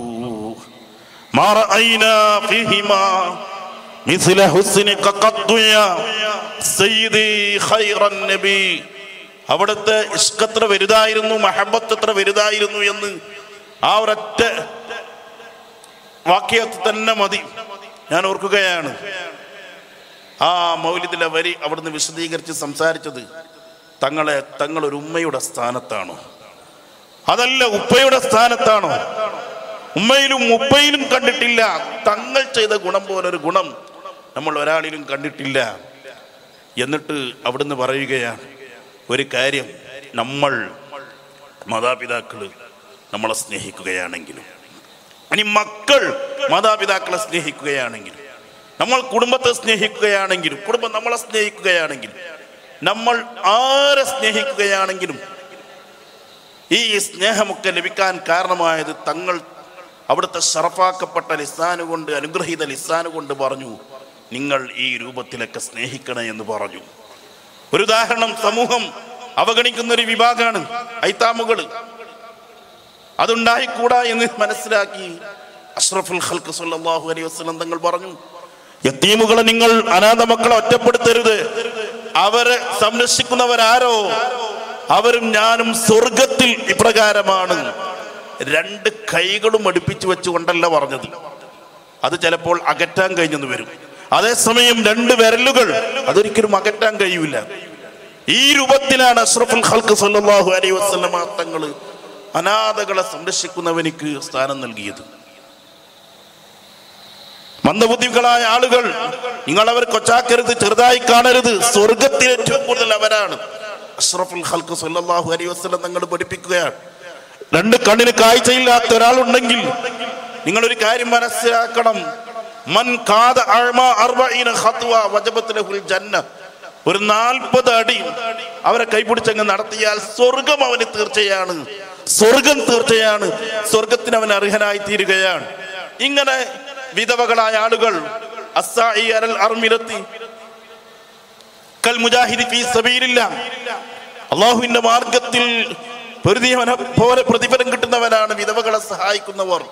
മാ റഅയ്നാ ഫീഹിമാ മിസ്ല ഹുസ്നിക ഖദ്ദു യാ സയ്യിദി ഖൈറൻ നബി അവിടുത്തെ ഇഷ്കത്ര വലുതായിരുന്നു മഹബത്ത് എത്ര വലുതായിരുന്നു എന്ന് ആ ഒരൊറ്റ വാക്യത്തിൽ തന്നെ മതി ഞാൻ ഓർക്കുകയാണ് ആ മൗലിദിലെ വരി അവിടുന്ന് വിശദീകരിച്ച് സംസാരിച്ചത് തങ്ങളെ തങ്ങളൊരു ഉമ്മയുടെ സ്ഥാനത്താണോ അതല്ല ഉപ്പയുടെ സ്ഥാനത്താണോ ഉമ്മയിലും ഉപ്പയിലും കണ്ടിട്ടില്ല തങ്ങൾ ചെയ്ത ഗുണം പോലൊരു ഗുണം നമ്മൾ ഒരാളിലും കണ്ടിട്ടില്ല എന്നിട്ട് അവിടുന്ന് പറയുകയാണ് ഒരു കാര്യം നമ്മൾ മാതാപിതാക്കള് നമ്മളെ സ്നേഹിക്കുകയാണെങ്കിലും ഇനി മക്കൾ മാതാപിതാക്കളെ സ്നേഹിക്കുകയാണെങ്കിലും നമ്മൾ കുടുംബത്തെ സ്നേഹിക്കുകയാണെങ്കിലും കുടുംബം നമ്മളെ സ്നേഹിക്കുകയാണെങ്കിലും നമ്മൾ ആരെ സ്നേഹിക്കുകയാണെങ്കിലും ഈ സ്നേഹമൊക്കെ ലഭിക്കാൻ കാരണമായത് തങ്ങൾ അവിടുത്തെ ഷറഫാക്കപ്പെട്ട ലിസാന് കൊണ്ട് അനുഗ്രഹീത ലിസാന് കൊണ്ട് പറഞ്ഞു നിങ്ങൾ ഈ രൂപത്തിലൊക്കെ സ്നേഹിക്കണേ എന്ന് പറഞ്ഞു ഒരു ഉദാഹരണം സമൂഹം അവഗണിക്കുന്ന ഒരു വിഭാഗമാണ് ഐത്താമുകള് അതുണ്ടായിക്കൂടാ എന്ന് മനസ്സിലാക്കി അഷ്റഫുൽ ഖൽക്ക് സല്ലല്ലാഹു അലൈഹി വസല്ലം തങ്ങൾ പറഞ്ഞു യത്തീമുകളെ നിങ്ങൾ അനാഥ മക്കളെ ഒറ്റപ്പെടുത്തരുത് അവരെ സംരക്ഷിക്കുന്നവരാരോ അവരും ഞാനും സ്വർഗത്തിൽ ഇപ്രകാരമാണ് രണ്ട് കൈകളും അടുപ്പിച്ചു വെച്ചുകൊണ്ടല്ല പറഞ്ഞത് അത് ചിലപ്പോൾ അകറ്റാൻ കഴിഞ്ഞെന്ന് വരും അതേസമയം രണ്ട് വിരലുകൾ അതൊരിക്കലും അകറ്റാൻ കഴിയൂല ഈ രൂപത്തിലാണ് അഷ്റഫുൽ ഖൽക്ക് സല്ലല്ലാഹു അലൈഹി വസല്ലമ തങ്ങൾ അനാഥകളെ സംരക്ഷിക്കുന്നവനിക്ക് സ്ഥാനം നൽകിയത് മന്ദബുദ്ധികളായ ആളുകൾ നിങ്ങൾ അവർ കൊച്ചാക്കരുത് ചെറുതായി കാണരുത് സ്വർഗത്തിൽ ഏറ്റവും കൂടുതൽ അവരാണ് അഷ്റഫുൽ ഖൽക്ക് സല്ലല്ലാഹു അലൈഹി വസല്ലം തങ്ങൾ പഠിപ്പിക്കുകയാണ് രണ്ട് കണ്ണിന് കാഴ്ചയില്ലാത്ത ഒരാളുണ്ടെങ്കിൽ നിങ്ങൾ ഒരു കാര്യം മനസ്സിലാക്കണം മൻ കാദ അഅ്മ അർബഈന ഖത്വ വജബത് ലഹുൽ ജന്ന ഒരു നാൽപ്പത് അടി അവരെ കൈപിടിച്ചങ്ങ് നടത്തിയാൽ സ്വർഗം അവന് തീർച്ചയാണ് സ്വർഗം തീർച്ചയാണ് സ്വർഗത്തിന് അവൻ അർഹനായി തീരുകയാണ് ഇങ്ങനെ വിധവകളായ ആളുകൾ അസ്സായി അലൽ അർമിലത്തി കൽ മുജാഹിദി ഫീ സബീലില്ല അള്ളാഹുവിന്റെ മാർഗത്തിൽ പൊരുതിയവനെ പോലെ പ്രതിഫലം കിട്ടുന്നവനാണ് വിധവകളെ സഹായിക്കുന്നവർ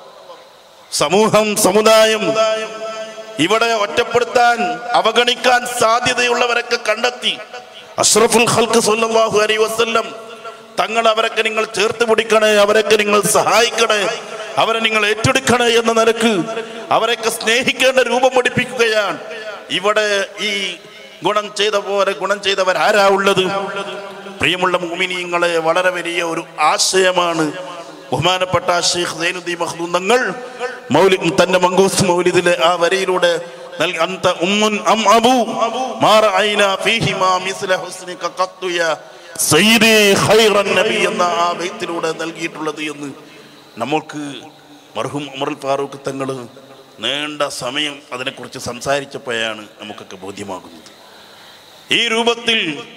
സമൂഹം സമുദായം ഇവിടെ ഒറ്റപ്പെടുത്താൻ അവഗണിക്കാൻ സാധ്യതയുള്ളവരൊക്കെ കണ്ടെത്തി അഷ്റഫുൽ ഖൽക്ക് സല്ലല്ലാഹു അലൈഹി വസല്ലം തങ്ങൾ അവരൊക്കെ നിങ്ങൾ ചേർത്ത് പിടിക്കണേ അവരൊക്കെ നിങ്ങൾ സഹായിക്കണേ അവരെ നിങ്ങൾ ഏറ്റെടുക്കണേ എന്ന നിലക്ക് അവരൊക്കെ സ്നേഹിക്കേണ്ട രൂപം പഠിപ്പിക്കുകയാണ് ഇവിടെ ഈ ഗുണം ചെയ്ത പോലെ ഗുണം ചെയ്തവർ ആരാ ഉള്ളത് പ്രിയമുള്ള മുമിനിയങ്ങളെ വളരെ വലിയ ഒരു ആശയമാണ് ബഹുമാനപ്പെട്ട ഷെയ്ഖ് സൈനുദ്ദീൻ മഖ്ദൂം തങ്ങൾ മൗലി തന്റെ മങ്കൂസ് മൗലിദിലെ ആ വരിയിലൂടെ നൽകി അന്ത ഉമ്മുൻ അം അബു മാ റഅയ്നാ ഫീഹിമാ മിസ്ല ഹുസ്നിക ഖത്തു യാ സയ്യിദി ഖൈറൻ നബി എന്ന ആ ബൈത്തിലൂടെ നൽകിയിട്ടുള്ളത് എന്ന് നമ്മൾക്ക് മർഹൂം ഉമറുൽ ഫാറൂഖ് തങ്ങൾ നീണ്ട സമയം അതിനെക്കുറിച്ച് സംസാരിച്ചപ്പോഴാണ് നമുക്കൊക്കെ ബോധ്യമാകുന്നത് ഈ രൂപത്തിൽ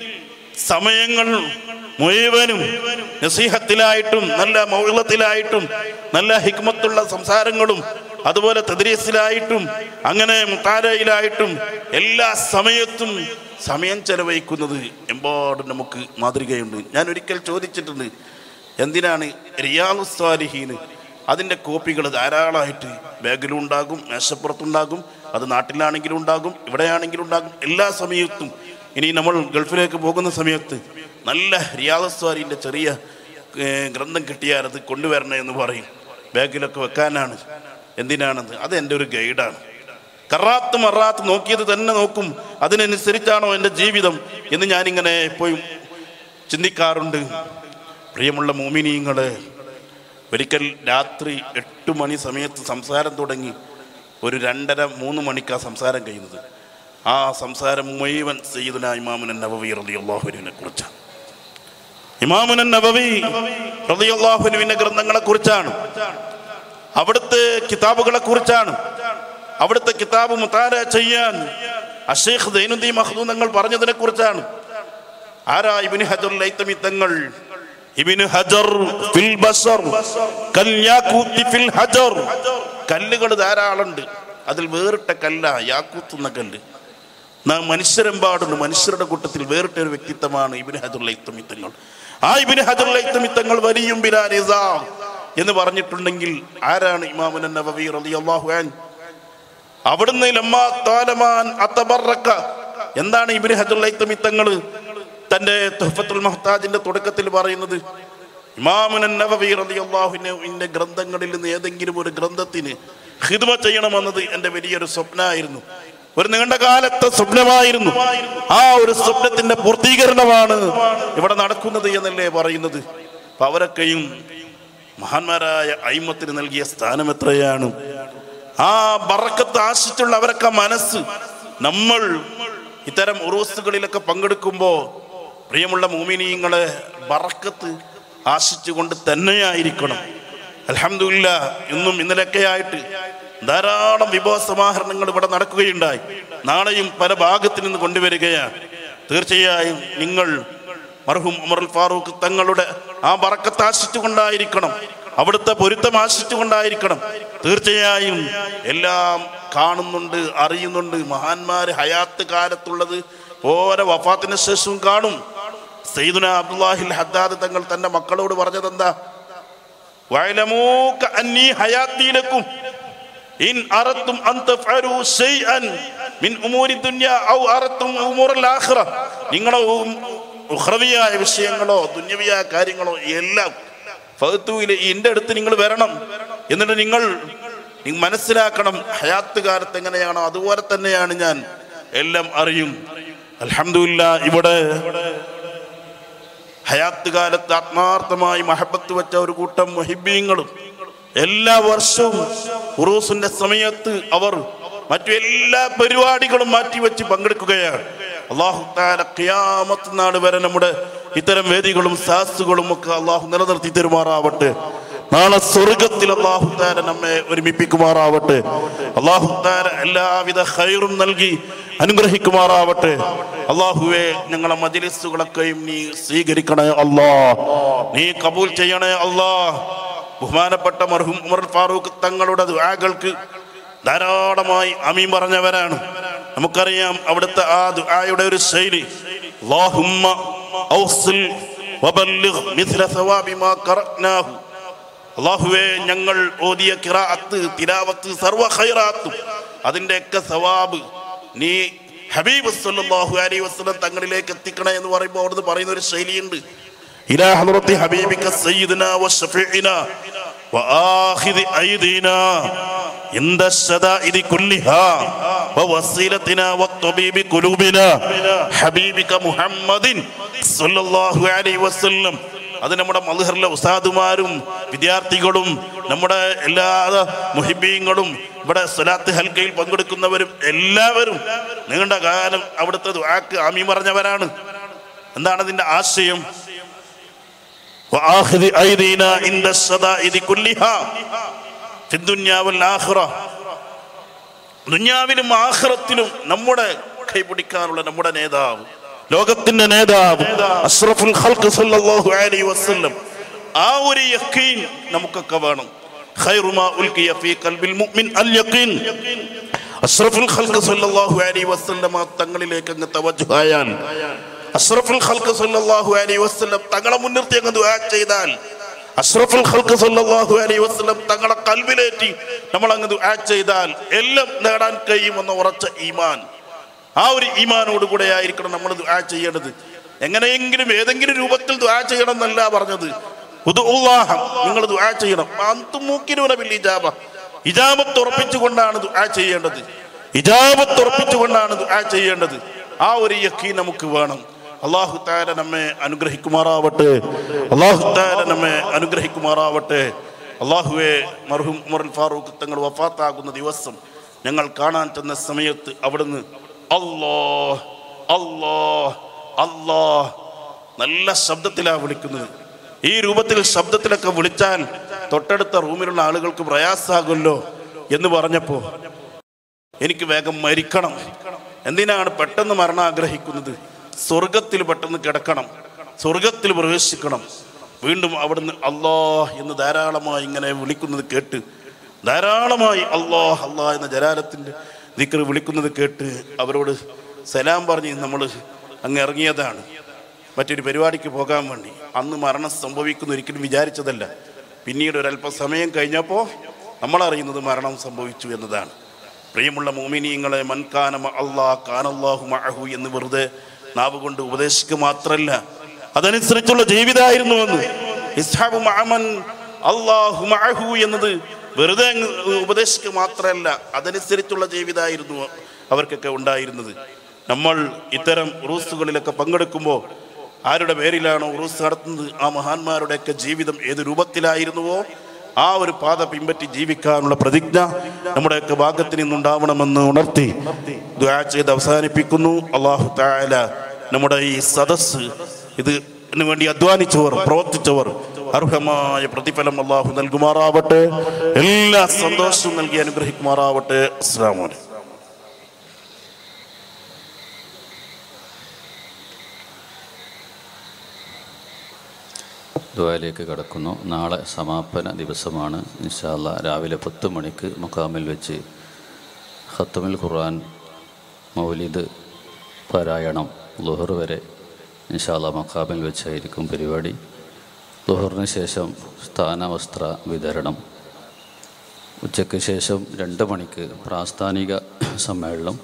സമയങ്ങൾ മുഴുവനും നസീഹത്തിലായിട്ടും നല്ല മൗളത്തിലായിട്ടും നല്ല ഹിക്മത്തുള്ള സംസാരങ്ങളും അതുപോലെ തദ്രീസിലായിട്ടും അങ്ങനെ മുത്താരയിലായിട്ടും എല്ലാ സമയത്തും സമയം ചെലവഴിക്കുന്നത് എമ്പാടും നമുക്ക് മാതൃകയുണ്ട് ഞാൻ ഒരിക്കൽ ചോദിച്ചിട്ടുണ്ട് എന്തിനാണ് റിയാലു സ്വാലിഹീന് അതിൻ്റെ കോപ്പികൾ ധാരാളമായിട്ട് ബാഗിലും ഉണ്ടാകും മേശപ്പുറത്തുണ്ടാകും അത് നാട്ടിലാണെങ്കിലും ഉണ്ടാകും ഇവിടെയാണെങ്കിലും ഉണ്ടാകും എല്ലാ സമയത്തും ഇനി നമ്മൾ ഗൾഫിലേക്ക് പോകുന്ന സമയത്ത് നല്ല റിയാദസ്വാരിൻ്റെ ചെറിയ ഏ, ഗ്രന്ഥം കിട്ടിയാൽ അത് കൊണ്ടുവരണേ എന്ന് പറയും ബാഗിലൊക്കെ വെക്കാനാണ് എന്തിനാണത് അത് എൻ്റെ ഒരു ഗൈഡാണ് കറാത്ത് മറാത്ത് നോക്കിയത് തന്നെ നോക്കും അതിനനുസരിച്ചാണോ എൻ്റെ ജീവിതം എന്ന് ഞാനിങ്ങനെ എപ്പോഴും ചിന്തിക്കാറുണ്ട് പ്രിയമുള്ള മോമിനിയങ്ങളെ ഒരിക്കൽ രാത്രി എട്ട് മണി സമയത്ത് സംസാരം തുടങ്ങി ഒരു രണ്ടര മൂന്ന് മണിക്കാ സംസാരം കഴിയുന്നത് ആ സംസാരം മുഴുവൻ സയ്യിദുന ഇമാമുൻ നബവി റളിയല്ലാഹുവിനെ കുറിച്ചാണ് ഇമാമുൻ നബവി റളിയല്ലാഹുവിന്റെ ഗ്രന്ഥങ്ങളെ കുറിച്ചാണ് അവിടുത്തെ കിതാബുകളെ കുറിച്ചാണ് അവിടുത്തെ കിതാബ് മുത്താര ചെയ്യാൻ അഷേഖ് ദൈനുദ്ദീൻ മഹ്ദൂം തങ്ങൾ പറഞ്ഞതിനെ കുറിച്ചാണ് ആരാ ഇബ്നു ഹജർ ലൈത്തമി തങ്ങൾ ഇബ്നു ഹജർ ഫിൽ ബസർ കൽ യാഖൂത്തി ഫിൽ ഹജർ കല്ലുകൾ ധാരാളമുണ്ട് അതിൽ വേറിട്ട കല്ല യാക്കൂത്ത് എന്ന കല്ല് നാം മനുഷ്യരെമ്പാടുണ്ട് മനുഷ്യരുടെ കൂട്ടത്തിൽ വേറിട്ട ഒരു വ്യക്തിത്വമാണ് ഇബിന് ഹജർ ലൈത്തമി തങ്ങൾ ആ ഇബിന് ഹജർ ലൈത്തമി തങ്ങൾ വലിയും ബിലാനിസ എന്ന് പറഞ്ഞിട്ടുണ്ടെങ്കിൽ ആരാണ് ഇമാമുൻ നബവി റളിയല്ലാഹു അൻഹു അവിടുന്ന് ലമ്മാ താലമാൻ അത്തബറക്ക എന്താണ് ഇബ്നു ഹജർ ലൈത്തമി തങ്ങൾ തന്റെ തുഹഫത്തുൽ മഹ്താജിന്റെ തുടക്കത്തിൽ പറയുന്നത് ഇമാമുൻ നബവി റളിയല്ലാഹുവിന്റെ ഗ്രന്ഥങ്ങളിൽ നിന്ന് ഏതെങ്കിലും ഒരു ഗ്രന്ഥത്തിന് ഹിദ്മ ചെയ്യണമെന്നത് എൻ്റെ വലിയൊരു സ്വപ്നമായിരുന്നു ഒരു നീണ്ട കാലത്തെ സ്വപ്നമായിരുന്നു ആ ഒരു സ്വപ്നത്തിന്റെ പൂർത്തീകരണമാണ് ഇവിടെ നടക്കുന്നത് എന്നല്ലേ പറയുന്നത് അപ്പൊ അവരൊക്കെയും മഹാന്മാരായ അയിമത്തിന് നൽകിയ സ്ഥാനം എത്രയാണ് ആ ബറക്കത്ത് ആശിച്ചുള്ള അവരൊക്കെ മനസ്സ് നമ്മൾ ഇത്തരം ഉറൂസുകളിലൊക്കെ പങ്കെടുക്കുമ്പോ പ്രിയമുള്ള മോമിനീങ്ങളെ ബറക്കത്ത് ആശിച്ചുകൊണ്ട് തന്നെയായിരിക്കണം അലഹമില്ല ഇന്നും ഇന്നലെയൊക്കെ ആയിട്ട് ധാരാളം വിഭവ സമാഹരണങ്ങൾ ഇവിടെ നടക്കുകയുണ്ടായി നാളെയും പല ഭാഗത്തു നിന്ന് കൊണ്ടുവരികയാണ് തീർച്ചയായും നിങ്ങൾ മർഹൂം ഉമറുൽ ഫാറൂഖ് തങ്ങളുടെ ആ ബറക്കത്ത് ആശിച്ചുകൊണ്ടായിരിക്കണം അവിടുത്തെ പൊരുത്തം ആശിച്ചുകൊണ്ടായിരിക്കണം തീർച്ചയായും എല്ലാം കാണുന്നുണ്ട് അറിയുന്നുണ്ട് മഹാന്മാര് ഹയാത്ത് കാലത്തുള്ളത് ഓരോ വഫാത്തിന് ശേഷവും കാണും സയ്യിദുന അബ്ദുല്ലാഹിൽ ഹദ്ദാദ് തങ്ങൾ തന്റെ മക്കളോട് പറഞ്ഞതെന്താ വയലമൂക അന്നീ ഹയാത്തീലക്കും ഇൻ അറത്തും അൻ തഫ്അലു ശൈഅൻ മിൻ ഉമൂരി ദുനിയ ഔ അറത്തും ഉമൂറൽ ആഖിറ നിങ്ങളെ ഉം- ഉഖ്റവിയായ വിഷയങ്ങളോ ദുന്യവിയായ കാര്യങ്ങളോ എല്ലാം ഫഹത്തുവിലെ എൻ്റെ അടുത്ത് നിങ്ങൾ വരണം എന്നിട്ട് നിങ്ങൾ നിങ്ങൾ മനസ്സിലാക്കണം ഹയാത്ത് കാലത്ത് എങ്ങനെയാണോ അതുപോലെ തന്നെയാണ് ഞാൻ എല്ലാം അറിയും അൽഹംദുലില്ല ഇവിടെ ഹയാത്ത് കാലത്ത് ആത്മാർത്ഥമായി മഹബത്ത് വെച്ച ഒരു കൂട്ടം മുഹിബീങ്ങളും എല്ലാ വർഷവും ഉറൂസിന്റെ സമയത്ത് അവർ മറ്റു എല്ലാ പരിപാടികളും മാറ്റിവെച്ച് പങ്കെടുക്കുകയാണ് അള്ളാഹു താല ഖിയാമത്ത് നാട് വരെ നമ്മുടെ ഇത്തരം വേദികളും സാസുകളും ഒക്കെ അള്ളാഹു നിലനിർത്തി തരുമാറാവട്ടെ നാളെ സ്വർഗത്തിൽ അള്ളാഹു താല നമ്മെ ഒരുമിപ്പിക്കുമാറാവട്ടെ അള്ളാഹു താല എല്ലാവിധ ഹൈറും നൽകി അനുഗ്രഹിക്കുമാറാവട്ടെ അള്ളാഹുവെ ഞങ്ങളെ മജിലിസുകളൊക്കെയും നീ സ്വീകരിക്കണേ അല്ലാ നീ കബൂൽ ചെയ്യണേ അല്ലാ ബഹുമാനപ്പെട്ട മർഹൂം ഉമർ ഫാറൂഖ് തങ്ങളുടെ ദുആകൾക്ക് ധാരാളമായി അമീൻ പറഞ്ഞവരാണ് നമുക്കറിയാം അവിടുത്തെ ആ ദുആയുടെ ഒരു ശൈലി അല്ലാഹുമ്മ ഔസിൽ വബല്ലിഗ് മിസ്ല സവാബി മാ ഖറഅനാഹു അള്ളാഹുവേ ഞങ്ങൾ ഓതിയ കിറാത്ത് തിലാവത്ത് സർവ ഖൈറാത്തും അതിൻ്റെയൊക്കെ സവാബ് നീ ഹബീബ് സല്ലല്ലാഹു അലൈഹി വസല്ലം തങ്ങളിലേക്ക് എത്തിക്കണേ എന്ന് പറയുമ്പോൾ അവിടുന്ന് പറയുന്ന ഒരു ശൈലിയുണ്ട് ഇലാ ഹദ്റത്തി ഹബീബിക സയ്യിദിനാ വശഫീഇനാ وآخذ أيدينا عند الشدائد كلها ووسيلتنا والطبيب قلوبنا حبيبك محمد صلى الله عليه وسلم അത് നമ്മുടെ മൽഹറിലെ ഉസ്താദുമാരും വിദ്യാർത്ഥികളും നമ്മുടെ എല്ലാ മുഹിബീങ്ങളും ഇവിടെ സ്വലാത്ത് ഹൽക്കയിൽ പങ്കെടുക്കുന്നവരും എല്ലാവരും നീണ്ട കാലം അവിടുത്തെ ദുആക്ക് ആമി പറഞ്ഞവരാണ് എന്താണ് അതിന്റെ ആശയം وآخذ أيدينا عند الشدائد كلها في الدنيا والآخرة ദുന്യാവിലും ആഖിറത്തിലും നമ്മുടെ കൈപിടിക്കാനുള്ള നമ്മുടെ നേതാവ് ലോകത്തിന്റെ നേതാവ് അഷ്റഫുൽ ഖൽഖ് സല്ലല്ലാഹു അലൈഹി വസല്ലം ആ ഒരു യഖീൻ നമുക്കൊക്കെ വേണം ഖൈറു മാ ഉൽഖിയ ഫീ ഖൽബിൽ മുഅ്മിൻ അൽ യഖീൻ അഷ്റഫുൽ ഖൽഖ് സല്ലല്ലാഹു അലൈഹി വസല്ലം ആ തങ്ങളിലേക്ക് അങ്ങ് തവജ്ജുഹായാൽ അഷ്റഫുൽ ഖൽഖ് സല്ലല്ലാഹു അലൈഹി വസല്ലം തങ്ങളെ മുൻനിർത്തി അങ്ങ് ദുആ ചെയ്താൽ അഷ്റഫുൽ ഖൽഖ് സല്ലല്ലാഹു അലൈഹി വസല്ലം തങ്ങളെ കൽബിലേറ്റി നമ്മൾ അങ്ങ് ദുആ ചെയ്താൽ എല്ലാം നേടാൻ കഴിയുമെന്ന ഉറച്ച ഈമാൻ ആ ഒരു ഈമാനോട് കൂടെ ആയിരിക്കണം നമ്മൾ ദുആ ചെയ്യേണ്ടത് എങ്ങനെയെങ്കിലും ഏതെങ്കിലും രൂപത്തിൽ ദുആ ചെയ്യണം എന്നല്ല പറഞ്ഞത് ഉദുഉല്ലാഹ, നിങ്ങൾ ദുആ ചെയ്യണം അന്തും മൂക്കിനൂന ബിൽ ഇജാബ ഇജാബത്ത് ഉറപ്പിച്ചുകൊണ്ടാണ് ദുആ ചെയ്യേണ്ടത് ഇജാബത്ത് ഉറപ്പിച്ചുകൊണ്ടാണ് ദുആ ചെയ്യേണ്ടത് ആ ഒരു യക്കീൻ നമുക്ക് വേണം അള്ളാഹു താര നമ്മെ അനുഗ്രഹിക്കുമാറാവട്ടെ അള്ളാഹു താര നമ്മെ അനുഗ്രഹിക്കുമാറാവട്ടെ അള്ളാഹുവെ മർഹൂം ഉമർ ഫാറൂഖ് തങ്ങൾ വഫാത്താകുന്ന ദിവസം ഞങ്ങൾ കാണാൻ ചെന്ന സമയത്ത് അവിടുന്ന് അല്ലോ അല്ലോ അല്ലോ നല്ല ശബ്ദത്തിലാണ് വിളിക്കുന്നത് ഈ രൂപത്തിൽ ശബ്ദത്തിലൊക്കെ വിളിച്ചാൽ തൊട്ടടുത്ത റൂമിലുള്ള ആളുകൾക്ക് പ്രയാസാകുമല്ലോ എന്ന് പറഞ്ഞപ്പോ എനിക്ക് വേഗം മരിക്കണം എന്തിനാണ് പെട്ടെന്ന് മരണം ആഗ്രഹിക്കുന്നത് സ്വർഗത്തിൽ പെട്ടെന്ന് കിടക്കണം സ്വർഗത്തിൽ പ്രവേശിക്കണം വീണ്ടും അവിടുന്ന് അല്ലാ എന്ന് ധാരാളമായി ഇങ്ങനെ വിളിക്കുന്നത് കേട്ട് ധാരാളമായി അല്ലാ അല്ലാ എന്ന ജലാലത്തിൻ്റെ ദിക്കർ വിളിക്കുന്നത് കേട്ട് അവരോട് സലാം പറഞ്ഞ് നമ്മൾ അങ്ങ് ഇറങ്ങിയതാണ് മറ്റൊരു പരിപാടിക്ക് പോകാൻ വേണ്ടി അന്ന് മരണം സംഭവിക്കുന്ന ഒരിക്കലും വിചാരിച്ചതല്ല പിന്നീട് ഒരല്പം സമയം കഴിഞ്ഞപ്പോൾ നമ്മൾ അറിയുന്നത് മരണം സംഭവിച്ചു എന്നതാണ് പ്രിയമുള്ള മോമിനിയങ്ങളെ മൻകാനമ അള്ളാ കാനല്ലാഹു മഅഹു എന്ന് വെറുതെ നാവ് കൊണ്ട് ഉപദേശിക്കുക മാത്രമല്ല അതനുസരിച്ചുള്ള ജീവിതമായിരുന്നുവെന്ന് ഇസ്ഹാബു മഅമൻ അള്ളാഹു മഅഹു എന്നത് വെറുതെ അങ്ങ് ഉപദേശിക്കുക മാത്രമല്ല അതനുസരിച്ചുള്ള ജീവിതമായിരുന്നു അവർക്കൊക്കെ ഉണ്ടായിരുന്നത് നമ്മൾ ഇത്തരം ഉറൂസുകളിലൊക്കെ പങ്കെടുക്കുമ്പോൾ ആരുടെ പേരിലാണോ ഉറൂസ് നടത്തുന്നത് ആ മഹാന്മാരുടെയൊക്കെ ജീവിതം ഏത് രൂപത്തിലായിരുന്നുവോ ആ ഒരു പാത പിൻപറ്റി ജീവിക്കാനുള്ള പ്രതിജ്ഞ നമ്മുടെയൊക്കെ ഭാഗത്ത് നിന്നുണ്ടാവണമെന്ന് ഉണർത്തി ദ്വാ ചെയ്ത് അവസാനിപ്പിക്കുന്നു അള്ളാഹു താല നമ്മുടെ ഈ സദസ്സ് ഇത് ഇതിനു വേണ്ടി അധ്വാനിച്ചവർ പ്രവർത്തിച്ചവർ അർഹമായ പ്രതിഫലം അള്ളാഹു നൽകുമാറാവട്ടെ എല്ലാ സന്തോഷവും നൽകി അനുഗ്രഹിക്കുമാറാവട്ടെ അസ്സാം വലൈക്കും ദ്വായിലേക്ക് കടക്കുന്നു നാളെ സമാപന ദിവസമാണ് ഇൻഷാല്ല രാവിലെ പത്ത് മണിക്ക് മുക്കാമിൽ വെച്ച് ഖത്തമുൽ ഖുർആൻ മൗലിദ് പാരായണം ലുഹർ വരെ ഇൻഷാല്ല മക്കാമിൽ വെച്ചായിരിക്കും പരിപാടി ലുഹറിന് ശേഷം സ്ഥാനവസ്ത്ര വിതരണം ഉച്ചയ്ക്ക് ശേഷം രണ്ട് മണിക്ക് പ്രാസ്ഥാനിക സമ്മേളനം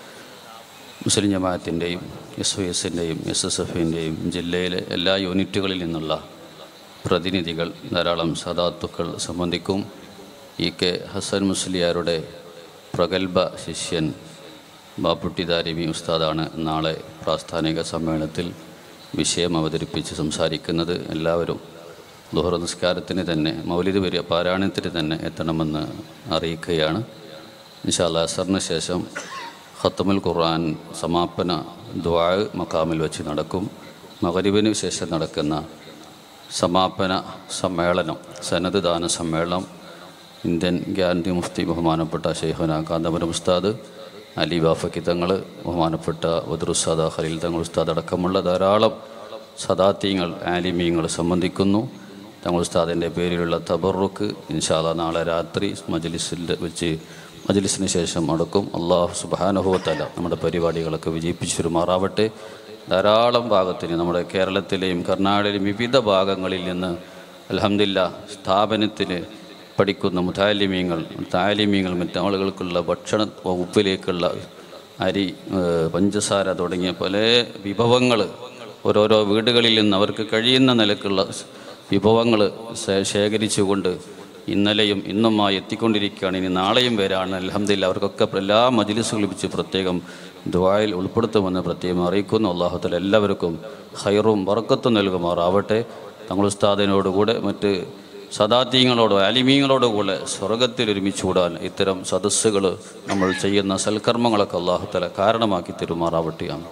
മുസ്ലിം ജമാഅത്തിൻ്റെയും എസ് വൈ എസിൻ്റെയും എസ് എസ് എഫിൻ്റെയും ജില്ലയിലെ എല്ലാ യൂണിറ്റുകളിൽ നിന്നുള്ള പ്രതിനിധികൾ ധാരാളം സദാത്തുക്കൾ സംബന്ധിക്കും ഇ കെ ഹസൻ മുസ്ലിയാരുടെ പ്രഗത്ഭ ശിഷ്യൻ ബാപ്പുട്ടി ദാരിമി ഉസ്താദാണ് നാളെ പ്രാസ്ഥാനിക സമ്മേളനത്തിൽ വിഷയം അവതരിപ്പിച്ച് സംസാരിക്കുന്നത് എല്ലാവരും ദുഹറ നിസ്കാരത്തിന് തന്നെ മൗലിദ് വരിക പാരായണത്തിന് തന്നെ എത്തണമെന്ന് അറിയിക്കുകയാണ് ഇൻഷാല്ല അസറിന് ശേഷം ഖത്തമുൽ ഖുർആൻ സമാപന ദ്വാ മക്കാമിൽ വെച്ച് നടക്കും മകരിബിന് ശേഷം നടക്കുന്ന സമാപന സമ്മേളനം സനത് ദാന സമ്മേളനം ഇന്ത്യൻ ഗ്യാരണ്ടി മുഫ്തി ബഹുമാനപ്പെട്ട ഷെയ്ഖുന കാന്തപുരം ഉസ്താദ് അലി ബാഫക്കി തങ്ങൾ ബഹുമാനപ്പെട്ട വദറുസാദ ഖലീൽ തങ്ങൾ ഉസ്താദ് അടക്കമുള്ള ധാരാളം സദാത്യങ്ങൾ ആലിമീങ്ങൾ സംബന്ധിക്കുന്നു തങ്ങൾ ഉസ്താദിൻ്റെ പേരിലുള്ള തബറുക്ക് ഇൻഷാല്ല നാളെ രാത്രി മജ്ലിസിൽ വെച്ച് മജ്ലിസിന് ശേഷം അടക്കും അള്ളാഹു സുബാനുഭവത്തല്ല നമ്മുടെ പരിപാടികളൊക്കെ വിജയിപ്പിച്ചിരുമാറാവട്ടെ ധാരാളം ഭാഗത്തിന് നമ്മുടെ കേരളത്തിലെയും കർണാടകയിലെയും വിവിധ ഭാഗങ്ങളിൽ നിന്ന് അലഹമില്ല സ്ഥാപനത്തിന് പഠിക്കുന്ന മുതാലിമീങ്ങൾ താലിമീങ്ങൾ മറ്റാളുകൾക്കുള്ള ഭക്ഷണ വകുപ്പിലേക്കുള്ള അരി ഏഹ്, പഞ്ചസാര തുടങ്ങിയ പല വിഭവങ്ങൾ ഓരോരോ വീടുകളിൽ നിന്ന് അവർക്ക് കഴിയുന്ന നിലക്കുള്ള വിഭവങ്ങൾ ശേഖരിച്ചുകൊണ്ട് ഇന്നലെയും ഇന്നുമായി എത്തിക്കൊണ്ടിരിക്കുകയാണ് ഇനി നാളെയും വരാണ് അലഹമില്ല അവർക്കൊക്കെ എല്ലാ മജിലിസുകളും വെച്ച് പ്രത്യേകം ദ്വായിൽ ഉൾപ്പെടുത്തുമെന്ന് പ്രത്യേകം അറിയിക്കുന്നു അള്ളാഹുത്തല എല്ലാവർക്കും ഹൈറും വറക്കത്തും നൽകുമാറാവട്ടെ തങ്ങൾ ഉസ്താദിനോടുകൂടെ മറ്റ് സദാത്യങ്ങളോടോ അലിമീങ്ങളോടോ കൂടെ സ്വർഗത്തിൽ ഒരുമിച്ച് കൂടാൻ ഇത്തരം സദസ്സുകൾ നമ്മൾ ചെയ്യുന്ന സൽക്കർമ്മങ്ങളൊക്കെ അള്ളാഹുത്തല കാരണമാക്കി തരുമാറാവട്ടെയാണ്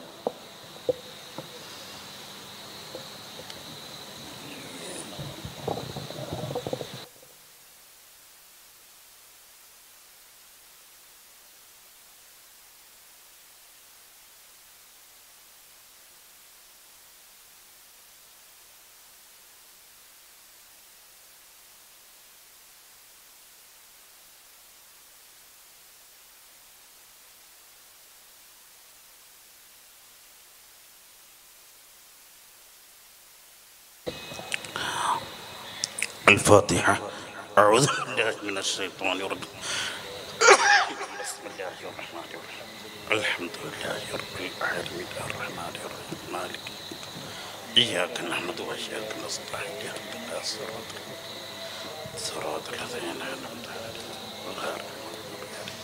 الفاتحة أعوذ بالله من الشيطان الرجيم بسم الله الرحمن الرحيم الحمد لله رب العالمين الرحمن الرحيم مالك يوم الدين. إياك نحمد وإياك نستعين اهدنا الصراط صراط الذين أنعمت عليهم غير المغضوب عليهم.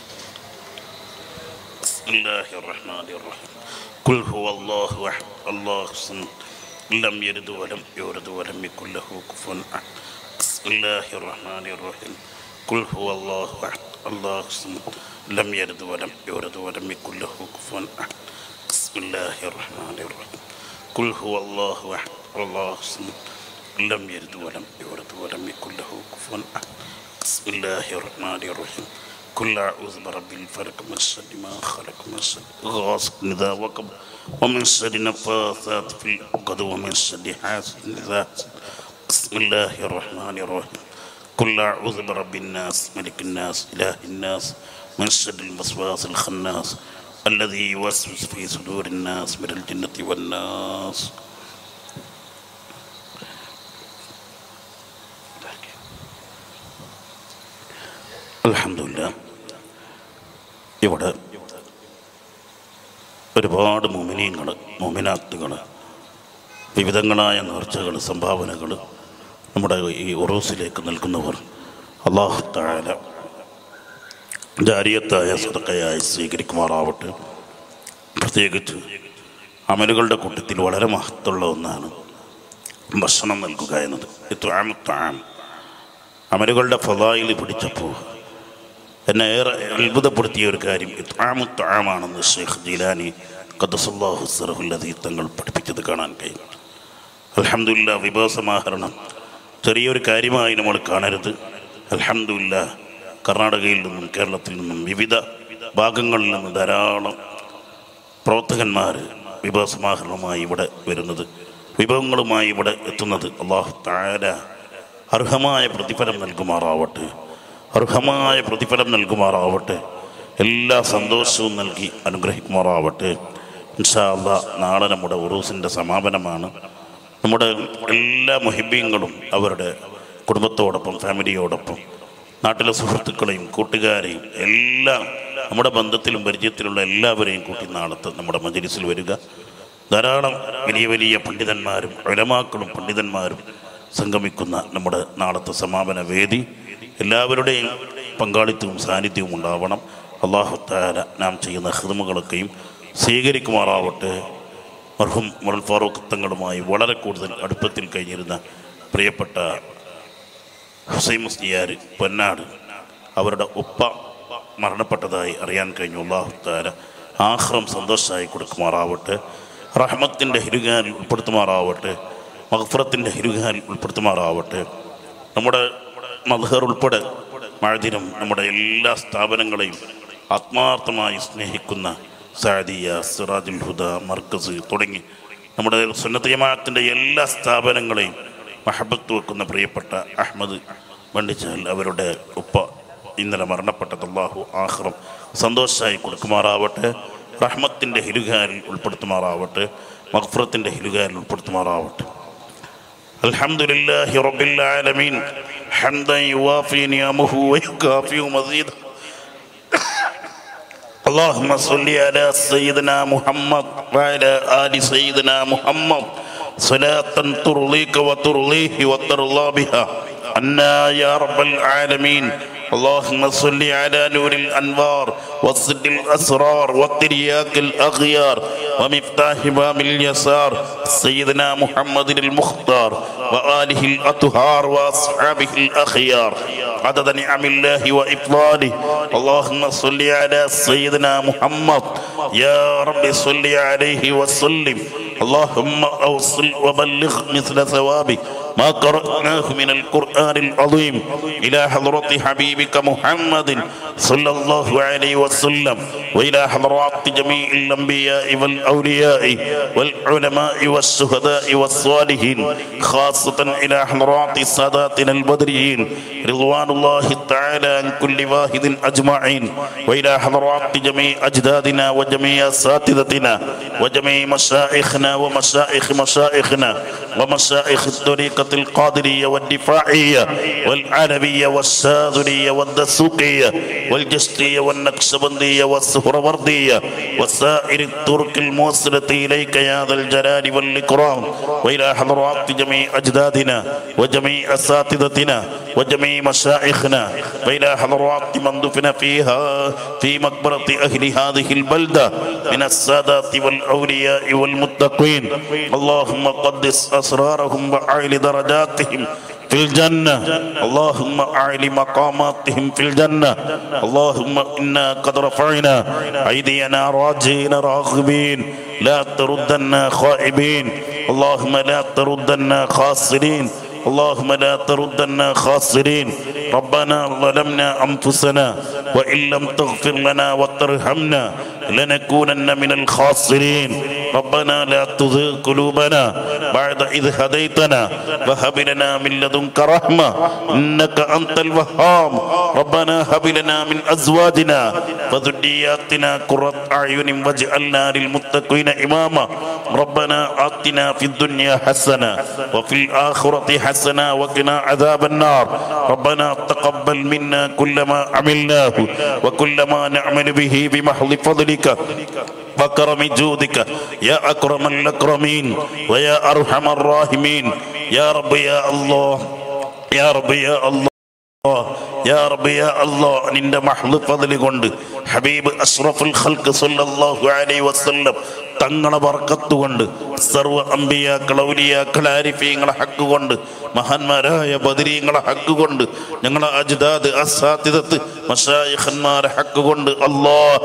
بسم الله الرحمن الرحيم قل هو الله أحد الله الصمد لم يلد ولم يولد ولم يكن له كفوا أحد بسم الله الرحمن الرحيم قل هو الله أحد الله الصمد لم يلد ولم يولد ولم يكن له كفوا أحد بسم الله الرحمن الرحيم قل هو الله أحد الله الصمد لم يلد ولم يولد ولم يكن له كفوا أحد بسم الله الرحمن الرحيم كل أعوذ برب الفلق من شر ما خلق من شر غاسق إذا وقب ومن شر النفاثات في العقد ومن شر حاسد إذا حسد بسم الله الرحمن الرحيم كل أعوذ برب الناس ملك الناس إله الناس من شر الوسواس الخناس الذي يوسوس في صدور الناس من الجنة والناس الحمد لله ഇവിടെ ഒരുപാട് മുമിനീങ്ങൾ മുമിനാത്തുകൾ വിവിധങ്ങളായ നേർച്ചകൾ സംഭാവനകൾ നമ്മുടെ ഈ ഉറൂസിലേക്ക് നൽകുന്നവർ അള്ളാഹു താല ജാരിയത്തായ സദക്കയായി സ്വീകരിക്കുമാറാവട്ടെ പ്രത്യേകിച്ച് അമലുകളുടെ കൂട്ടത്തിൽ വളരെ മഹത്തുള്ള ഒന്നാണ് ഭക്ഷണം നൽകുക എന്നത് ത്വാം അമലുകളുടെ ഫലായിൽ പിടിച്ചപ്പോൾ എന്നെ ഏറെ അത്ഭുതപ്പെടുത്തിയ ഒരു കാര്യം ത്വാമുത്വാമാണെന്ന് ഷെയ്ഖ് ജീലാനി ഖദസുല്ലാഹു സറഹുല്ലദീ തങ്ങൾ പഠിപ്പിച്ചത് കാണാൻ കഴിയും അലഹമില്ല വിഭവസമാഹരണം ചെറിയൊരു കാര്യമായി നമ്മൾ കാണരുത് അലഹമില്ല കർണാടകയിൽ നിന്നും കേരളത്തിൽ നിന്നും വിവിധ ഭാഗങ്ങളിൽ നിന്നും ധാരാളം പ്രവർത്തകന്മാർ വിഭവസമാഹരണവുമായി ഇവിടെ വരുന്നത് വിഭവങ്ങളുമായി ഇവിടെ എത്തുന്നത് അള്ളാഹു താര അർഹമായ പ്രതിഫലം നൽകുമാറാവട്ടെ അർഹമായ പ്രതിഫലം നൽകുമാറാവട്ടെ എല്ലാ സന്തോഷവും നൽകി അനുഗ്രഹിക്കുമാറാവട്ടെ ഇൻഷാ അള്ളാ നാളെ നമ്മുടെ ഉറൂസിൻ്റെ സമാപനമാണ് നമ്മുടെ എല്ലാ മുഹിബീങ്ങളും അവരുടെ കുടുംബത്തോടൊപ്പം ഫാമിലിയോടൊപ്പം നാട്ടിലെ സുഹൃത്തുക്കളെയും കൂട്ടുകാരെയും എല്ലാം നമ്മുടെ ബന്ധത്തിലും പരിചയത്തിലുള്ള എല്ലാവരെയും കൂട്ടി നാളത്തെ നമ്മുടെ മജലിസിൽ വരിക ധാരാളം വലിയ വലിയ പണ്ഡിതന്മാരും ഉലമാക്കളും പണ്ഡിതന്മാരും സംഗമിക്കുന്ന നമ്മുടെ നാളത്തെ സമാപന വേദി എല്ലാവരുടെയും പങ്കാളിത്തവും സാന്നിധ്യവും ഉണ്ടാവണം അള്ളാഹുത്താര നാം ചെയ്യുന്ന ഹിദമുകളൊക്കെയും സ്വീകരിക്കുമാറാവട്ടെ മർഹും മുറൽ ഫാറൂഖ് തങ്ങളുമായി വളരെ കൂടുതൽ അടുപ്പത്തിൽ കഴിഞ്ഞിരുന്ന പ്രിയപ്പെട്ട ഹുസൈൻ മുസ്ലിയാർ പൊന്നാട് അവരുടെ ഉപ്പ മരണപ്പെട്ടതായി അറിയാൻ കഴിഞ്ഞു അള്ളാഹുത്താര ആഹ്റം സന്തോഷമായി കൊടുക്കുമാറാവട്ടെ റഹ്മത്തിൻ്റെ ഹിരുകാനിൽ ഉൾപ്പെടുത്തുമാറാവട്ടെ മഹഫറത്തിൻ്റെ ഹിരുകാനിൽ ഉൾപ്പെടുത്തുമാറാവട്ടെ നമ്മുടെ മദ്ഹർ ഉൾപ്പെടെ മഴദിനം നമ്മുടെ എല്ലാ സ്ഥാപനങ്ങളെയും ആത്മാർത്ഥമായി സ്നേഹിക്കുന്ന സാദിയ സിറാജുൽ ഹുദ മർക്കസ് തുടങ്ങി നമ്മുടെ സുന്നത്ത് ജമാഅത്തിൻ്റെ എല്ലാ സ്ഥാപനങ്ങളെയും മഹബത്ത് വെക്കുന്ന പ്രിയപ്പെട്ട അഹമ്മദ് വണ്ടിച്ചാൽ അവരുടെ ഉപ്പ ഇന്നലെ മരണപ്പെട്ടത് അള്ളാഹു ആഹ്റം സന്തോഷമായി കൊടുക്കുമാറാവട്ടെ റഹ്മത്തിൻ്റെ ഹിരുകാരിൽ ഉൾപ്പെടുത്തുമാറാവട്ടെ മഖ്ഫറത്തിൻ്റെ ഹിരുകാരിൽ ഉൾപ്പെടുത്തുമാറാവട്ടെ الحمد لله رب العالمين حمدا يوافي نعمه ويكافئ مزيده اللهم صل على سيدنا محمد وعلى آل سيدنا محمد صلاة ترضيك وترضيه وترضى بها عنا يا رب العالمين اللهم صل على نور الأنوار وصد الأسرار والترياق الأغيار ومفتاح باب اليسار سيدنا محمد المختار وآله الأطهار وأصحابه الأخيار عدد نعم الله وإفضاله اللهم صل على سيدنا محمد يا رب صل عليه وسلم اللهم أوصل وبلغ مثل ثوابه ما قرأناه من القرآن العظيم إلى حضرة حبيبك محمد صلى الله عليه وسلم وإلى حضرات جميع الأنبياء والأولياء والعلماء والشهداء والصالحين خاصة إلى حضرات ساداتنا البدريين رضوان الله تعالى عن كل واحد أجمعين وإلى حضرات جميع أجدادنا وجميع أساتذتنا وجميع مشايخنا ومشايخ مشايخنا ومشايخ الطريقة القادرية والدفاعية والعربية والشاذلية والدسوقية والجشتية والنقشبندية والسهروردية وسائر الطرق الموصلة إليك يا ذا الجلال والإكرام وإلى حضرات جميع أجدادنا وجميع أساتذتنا وجميع مشايخنا وإلى حضرات من دفن فيها في مقبرة أهل هذه البلدة من السادات والأولياء والمتقين اللهم قدس أسرارهم وأعل درجاتهم في الجنة اللهم أعل مقاماتهم في الجنة اللهم إنا قد رفعنا أيدينا راجين راغبين لا تردنا خائبين اللهم لا تردنا خاسرين اللهم لا تردنا خاسرين ربنا ظلمنا أنفسنا وإن لم تغفر لنا وترحمنا لنكونن من الخاسرين ربنا لا تزغ قلوبنا بعد إذ هديتنا وهب لنا من لدنك رحمة إنك أنت الوهاب ربنا هب لنا من أزواجنا وذرياتنا قرة أعين واجعلنا للمتقين إماما ربنا آتنا في الدنيا حسنة وفي الآخرة حسنة وقنا عذاب النار ربنا تقبل منا كل ما عملناه وكل ما نعمل به بمحض فضلك وكرم جودك يا أكرم الأكرمين ويا أرحم الراحمين يا رب يا الله يا رب يا الله യാ റബ്ബി യാ അല്ലാഹ് നിന്റെ മഹ്ദ് ഫضല് കൊണ്ട് ഹബീബ് അഷ്റഫുൽ ഖൽഖ് സല്ലല്ലാഹു അലൈഹി വസല്ലം തങ്ങളെ ബർക്കത്ത് കൊണ്ട് സർവ്വ അമ്പിയാക്കൾ ഔലിയാക്കൾ ആരിഫീങ്ങളെ ഹക്ക് കൊണ്ട് മഹാന്മാരായ ബദരീങ്ങളെ ഹക്ക് കൊണ്ട് ഞങ്ങളെ അജ്ദാദ് അസാത്തിദത്ത് മഷായിഖന്മാരെ ഹക്ക് കൊണ്ട് അല്ലാഹ്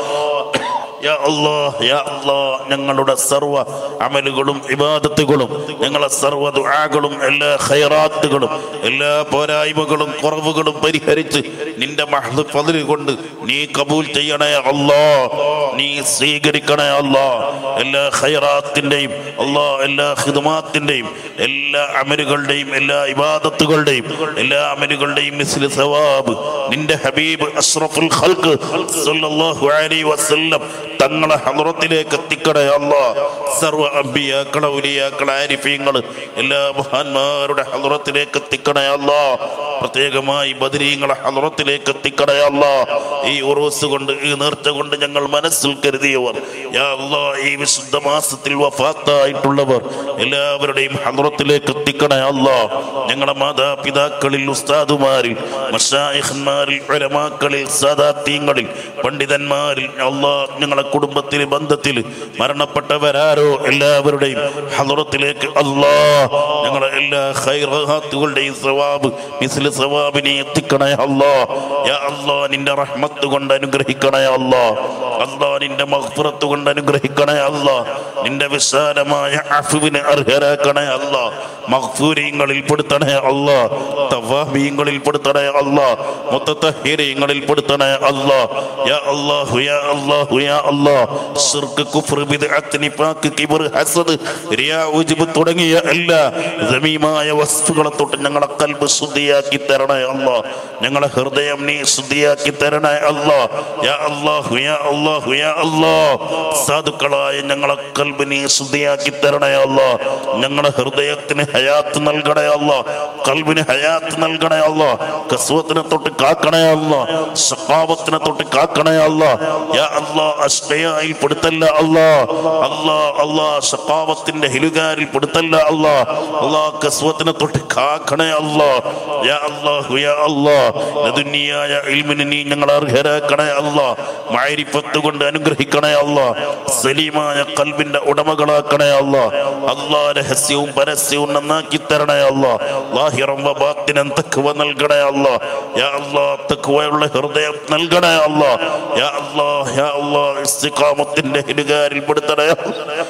യാ അല്ലാ യാ അല്ലാ ഞങ്ങളുടെ സർവ്വ അമലുകളും ഇബാദത്തുകളും ഞങ്ങളെ സർവ്വ ദുആകളും എല്ലാ ഖൈറാത്തുകളും എല്ലാ പോരായ്മകളും കുറവുകളും പരിഹരിച്ച് നിന്റെ മഹദ് ഫضല് കൊണ്ട് നീ കബൂൽ ചെയ്യണേ അല്ലാ നീ സ്വീകരിക്കണേ അല്ലാ എല്ലാ ഖൈറാത്തിൻ്റെയും അല്ലാ എല്ലാ ഹിദമാത്തിൻ്റെയും എല്ലാ അമലുകളുടെയും എല്ലാ ഇബാദത്തുകളുടെയും എല്ലാ അമലുകളുടെയും മിസ്ലി സവാബ് നിന്റെ ഹബീബ് അഷ്റഫുൽ ഖൽഖ് സല്ലല്ലാഹു അലൈഹി വസല്ലം തങ്ങളെ ഹദ്റത്തിലേക്ക് എത്തിക്കണേ അല്ലാ സർവ്വ അമ്പിയാക്കളെ ഉലിയാക്കളെ ആരിഫീങ്ങൾ എല്ലാ മഹാന്മാരുടെ ഹദ്റത്തിലേക്ക് എത്തിക്കണേ അല്ലാ പ്രത്യേകമായി ബദരീങ്ങളെ ഹദ്റത്തിലേക്ക് എത്തിക്കണേ അല്ലാ ഈ ഉറൂസ് കൊണ്ട് ഈ നേർച്ച കൊണ്ട് ഞങ്ങൾ മനസ്സിൽ കരുതിയവർ യാ അല്ലാ ഈ വിശുദ്ധ മാസത്തിൽ വഫാത്തായിട്ടുള്ളവർ എല്ലാവരുടെയും ഹദ്റത്തിലേക്ക് എത്തിക്കണേ അല്ലാ ഞങ്ങളുടെ മാതാപിതാക്കളിൽ ഉസ്താദുമാരിൽ മഷായിഖന്മാരിൽ ഉലമാക്കളിൽ സാദാത്യങ്ങളിൽ പണ്ഡിതന്മാരിൽ അല്ലാ ഞങ്ങളെ കുടുംബത്തിൽ ബന്ധത്തിൽ മരണപ്പെട്ടവരാരോ എല്ലാവരുടെയും ഹദറത്തിലേക്ക് അല്ലാ ഞങ്ങളെ എല്ലാ ഖൈറാത്തുകളുടെയും സവാബ് മിസ്ല സവാബിനെ എത്തിക്കണേ അല്ലാ യാ അല്ലാ നിന്റെ റഹ്മത്ത് കൊണ്ട് അനുഗ്രഹിക്കണേ അല്ലാ അല്ലാ നിന്റെ മഗ്ഫിറത്ത് കൊണ്ട് അനുഗ്രഹിക്കണേ അല്ലാ നിന്റെ വിശാലമായ അഫുവിന് അർഹരാക്കണേ അല്ലാ മഗ്ഫൂരിങ്ങളിൽ പെടുത്തണേ അല്ലാ തവാബീങ്ങളിൽ പെടുത്തണേ അല്ലാ മുത്തത്തഹീരങ്ങളിൽ പെടുത്തണേ അല്ലാ യാ അല്ലാഹു യാ അല്ലാഹു യാ അല്ലാ ശിർക്ക് കുഫ്ർ ബിദ്അത്ത് നിഫാഖ് കിബ്ർ ഹസദ് റിയാ ഉജ്ബ് തുടങ്ങിയ എല്ലാ ദമീമായ വസ്തുക്കളെ തൊട്ട് ഞങ്ങളെ കൽബ് ശുദ്ധിയാക്കി തരണേ അല്ലാ ഞങ്ങളെ ഹൃദയം നീ ശുദ്ധിയാക്കി തരണേ അല്ലാ യാ അല്ലാഹു യാ അല്ലാഹു യാ അല്ലാ സാധുക്കളായ ഞങ്ങളെ കൽബ് നീ ശുദ്ധിയാക്കി തരണേ അല്ലാ ഞങ്ങളുടെ ഹൃദയത്തിന് ഹയാത്ത് നൽകണേ അല്ലാ കൽബിന് ഹയാത്ത് നൽകണേ അല്ലാ കസ്വത്തിനെ തൊട്ട് കാക്കണേ അല്ലാ സഖാവത്തിനെ തൊട്ട് കാക്കണേ അല്ലാ യാ അല്ലാ അഷ്കയായിൽ പെടുത്തല്ല അല്ലാ അല്ലാ അല്ലാ സഖാവത്തിന്റെ ഹിലുകാരിൽ പെടുത്തല്ല അല്ലാ അല്ലാ കസ്വത്തിനെ തൊട്ട് കാക്കണേ അല്ലാ യാ അല്ലാഹു യാ അല്ലാ ലദുനിയായ ഇൽമിന് നീ ഞങ്ങളെ അർഹരാക്കണേ അല്ലാ മാരിഫത്ത് കൊണ്ട് അനുഗ്രഹിക്കണേ അല്ലാ സലീമായ കൽബിന്റെ ഉടമകളാക്കണേ അല്ലാ അല്ലാ രഹസ്യവും പരസ്യവും നന്നാക്കി തരണേ അല്ലാ ലാഹിറം വബാത്തിനം തക്വ നൽകണേ അല്ലാ യാ അല്ലാ തക്വയുള്ള ഹൃദയം നൽകണേ അല്ലാ യാ അല്ലാ യാ അല്ലാ ഇസ്തിഖാമത്തിന്റെ ഹിലുകാരിൽ പെടുത്തണേ അല്ലാ.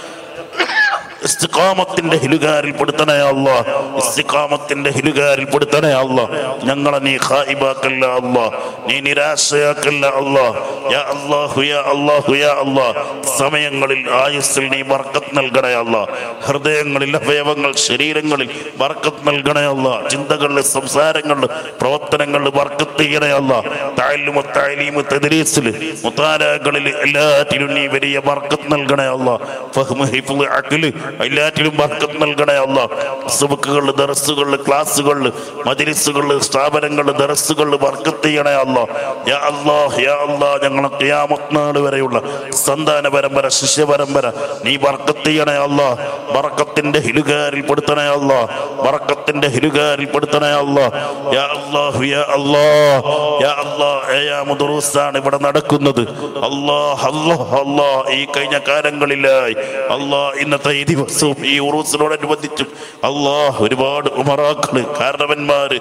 ഇസ്തിഖാമത്തിന്റെ ഹിലുകാരിൽ പെടുത്തണേ അല്ല ഇസ്തിഖാമത്തിന്റെ ഹിലുകാരിൽ പെടുത്തണേ അല്ല ഞങ്ങളെ നീ ഖായിബാക്കല്ല അല്ല നീ നിരാശയാക്കല്ല അല്ല യാ അല്ലാഹു യാ അല്ലാഹു യാ അല്ലാ സമയങ്ങളിൽ ആയുസ്സിൽ നീ ബർക്കത്ത് നൽകണേ അല്ല ഹൃദയങ്ങളിൽ അവയവങ്ങൾ ശരീരങ്ങളിൽ ബർക്കത്ത് നൽകണേ അല്ല ചിന്തകളിൽ സംസാരങ്ങളിൽ പ്രവർത്തനങ്ങളിൽ ബർക്കത്ത് ചെയ്യണേ അല്ല താഴ്ലുമ താലീമ് തദ്രീസിൽ മുത്താലകളിൽ എല്ലാറ്റിലും നീ വലിയ ബർക്കത്ത് നൽകണേ അല്ല ഫഹ്മ് ഹിഫ്ള് അഖ്ല് എല്ലാറ്റിലും ബർക്കത്ത് നൽകണേ അല്ല സുബക്കുകളിൽ ദർസുകളിൽ ക്ലാസ്സുകളിൽ മജ്ലിസുകളിൽ സ്ഥാപനങ്ങളിൽ ദർസുകളിൽ ബർക്കത്ത് ചെയ്യണേ അല്ല യാ അല്ലാ യാ അല്ലാ ഞങ്ങളെ ഖിയാമത്ത് നാൾ വരെയുള്ള സന്താന പരമ്പര ശിഷ്യ പരമ്പര നീ ബർക്കത്ത് ചെയ്യണേ അല്ല ബർക്കത്തിന്റെ ഹിലുകാരിൽ പെടുത്തണേ അല്ല ബർക്കത്തിന്റെ ഹിലുകാരിൽ പെടുത്തണേ അല്ല യാ അല്ലാഹു യാ അല്ലാ യാ അല്ലാ ഏയാ മുദറൂസാണ് ഇവിടെ നടക്കുന്നത് അല്ലാ അല്ലാ അല്ലാ ഈ കഴിഞ്ഞ കാലങ്ങളിലായി അല്ലാ ഇന്നത്തെ ഈ ദിവസവും ഈ ഉറൂസിനോടനുബന്ധിച്ചും അല്ലാ ഒരുപാട് ഉമറാക്കള് കാരണവന്മാര്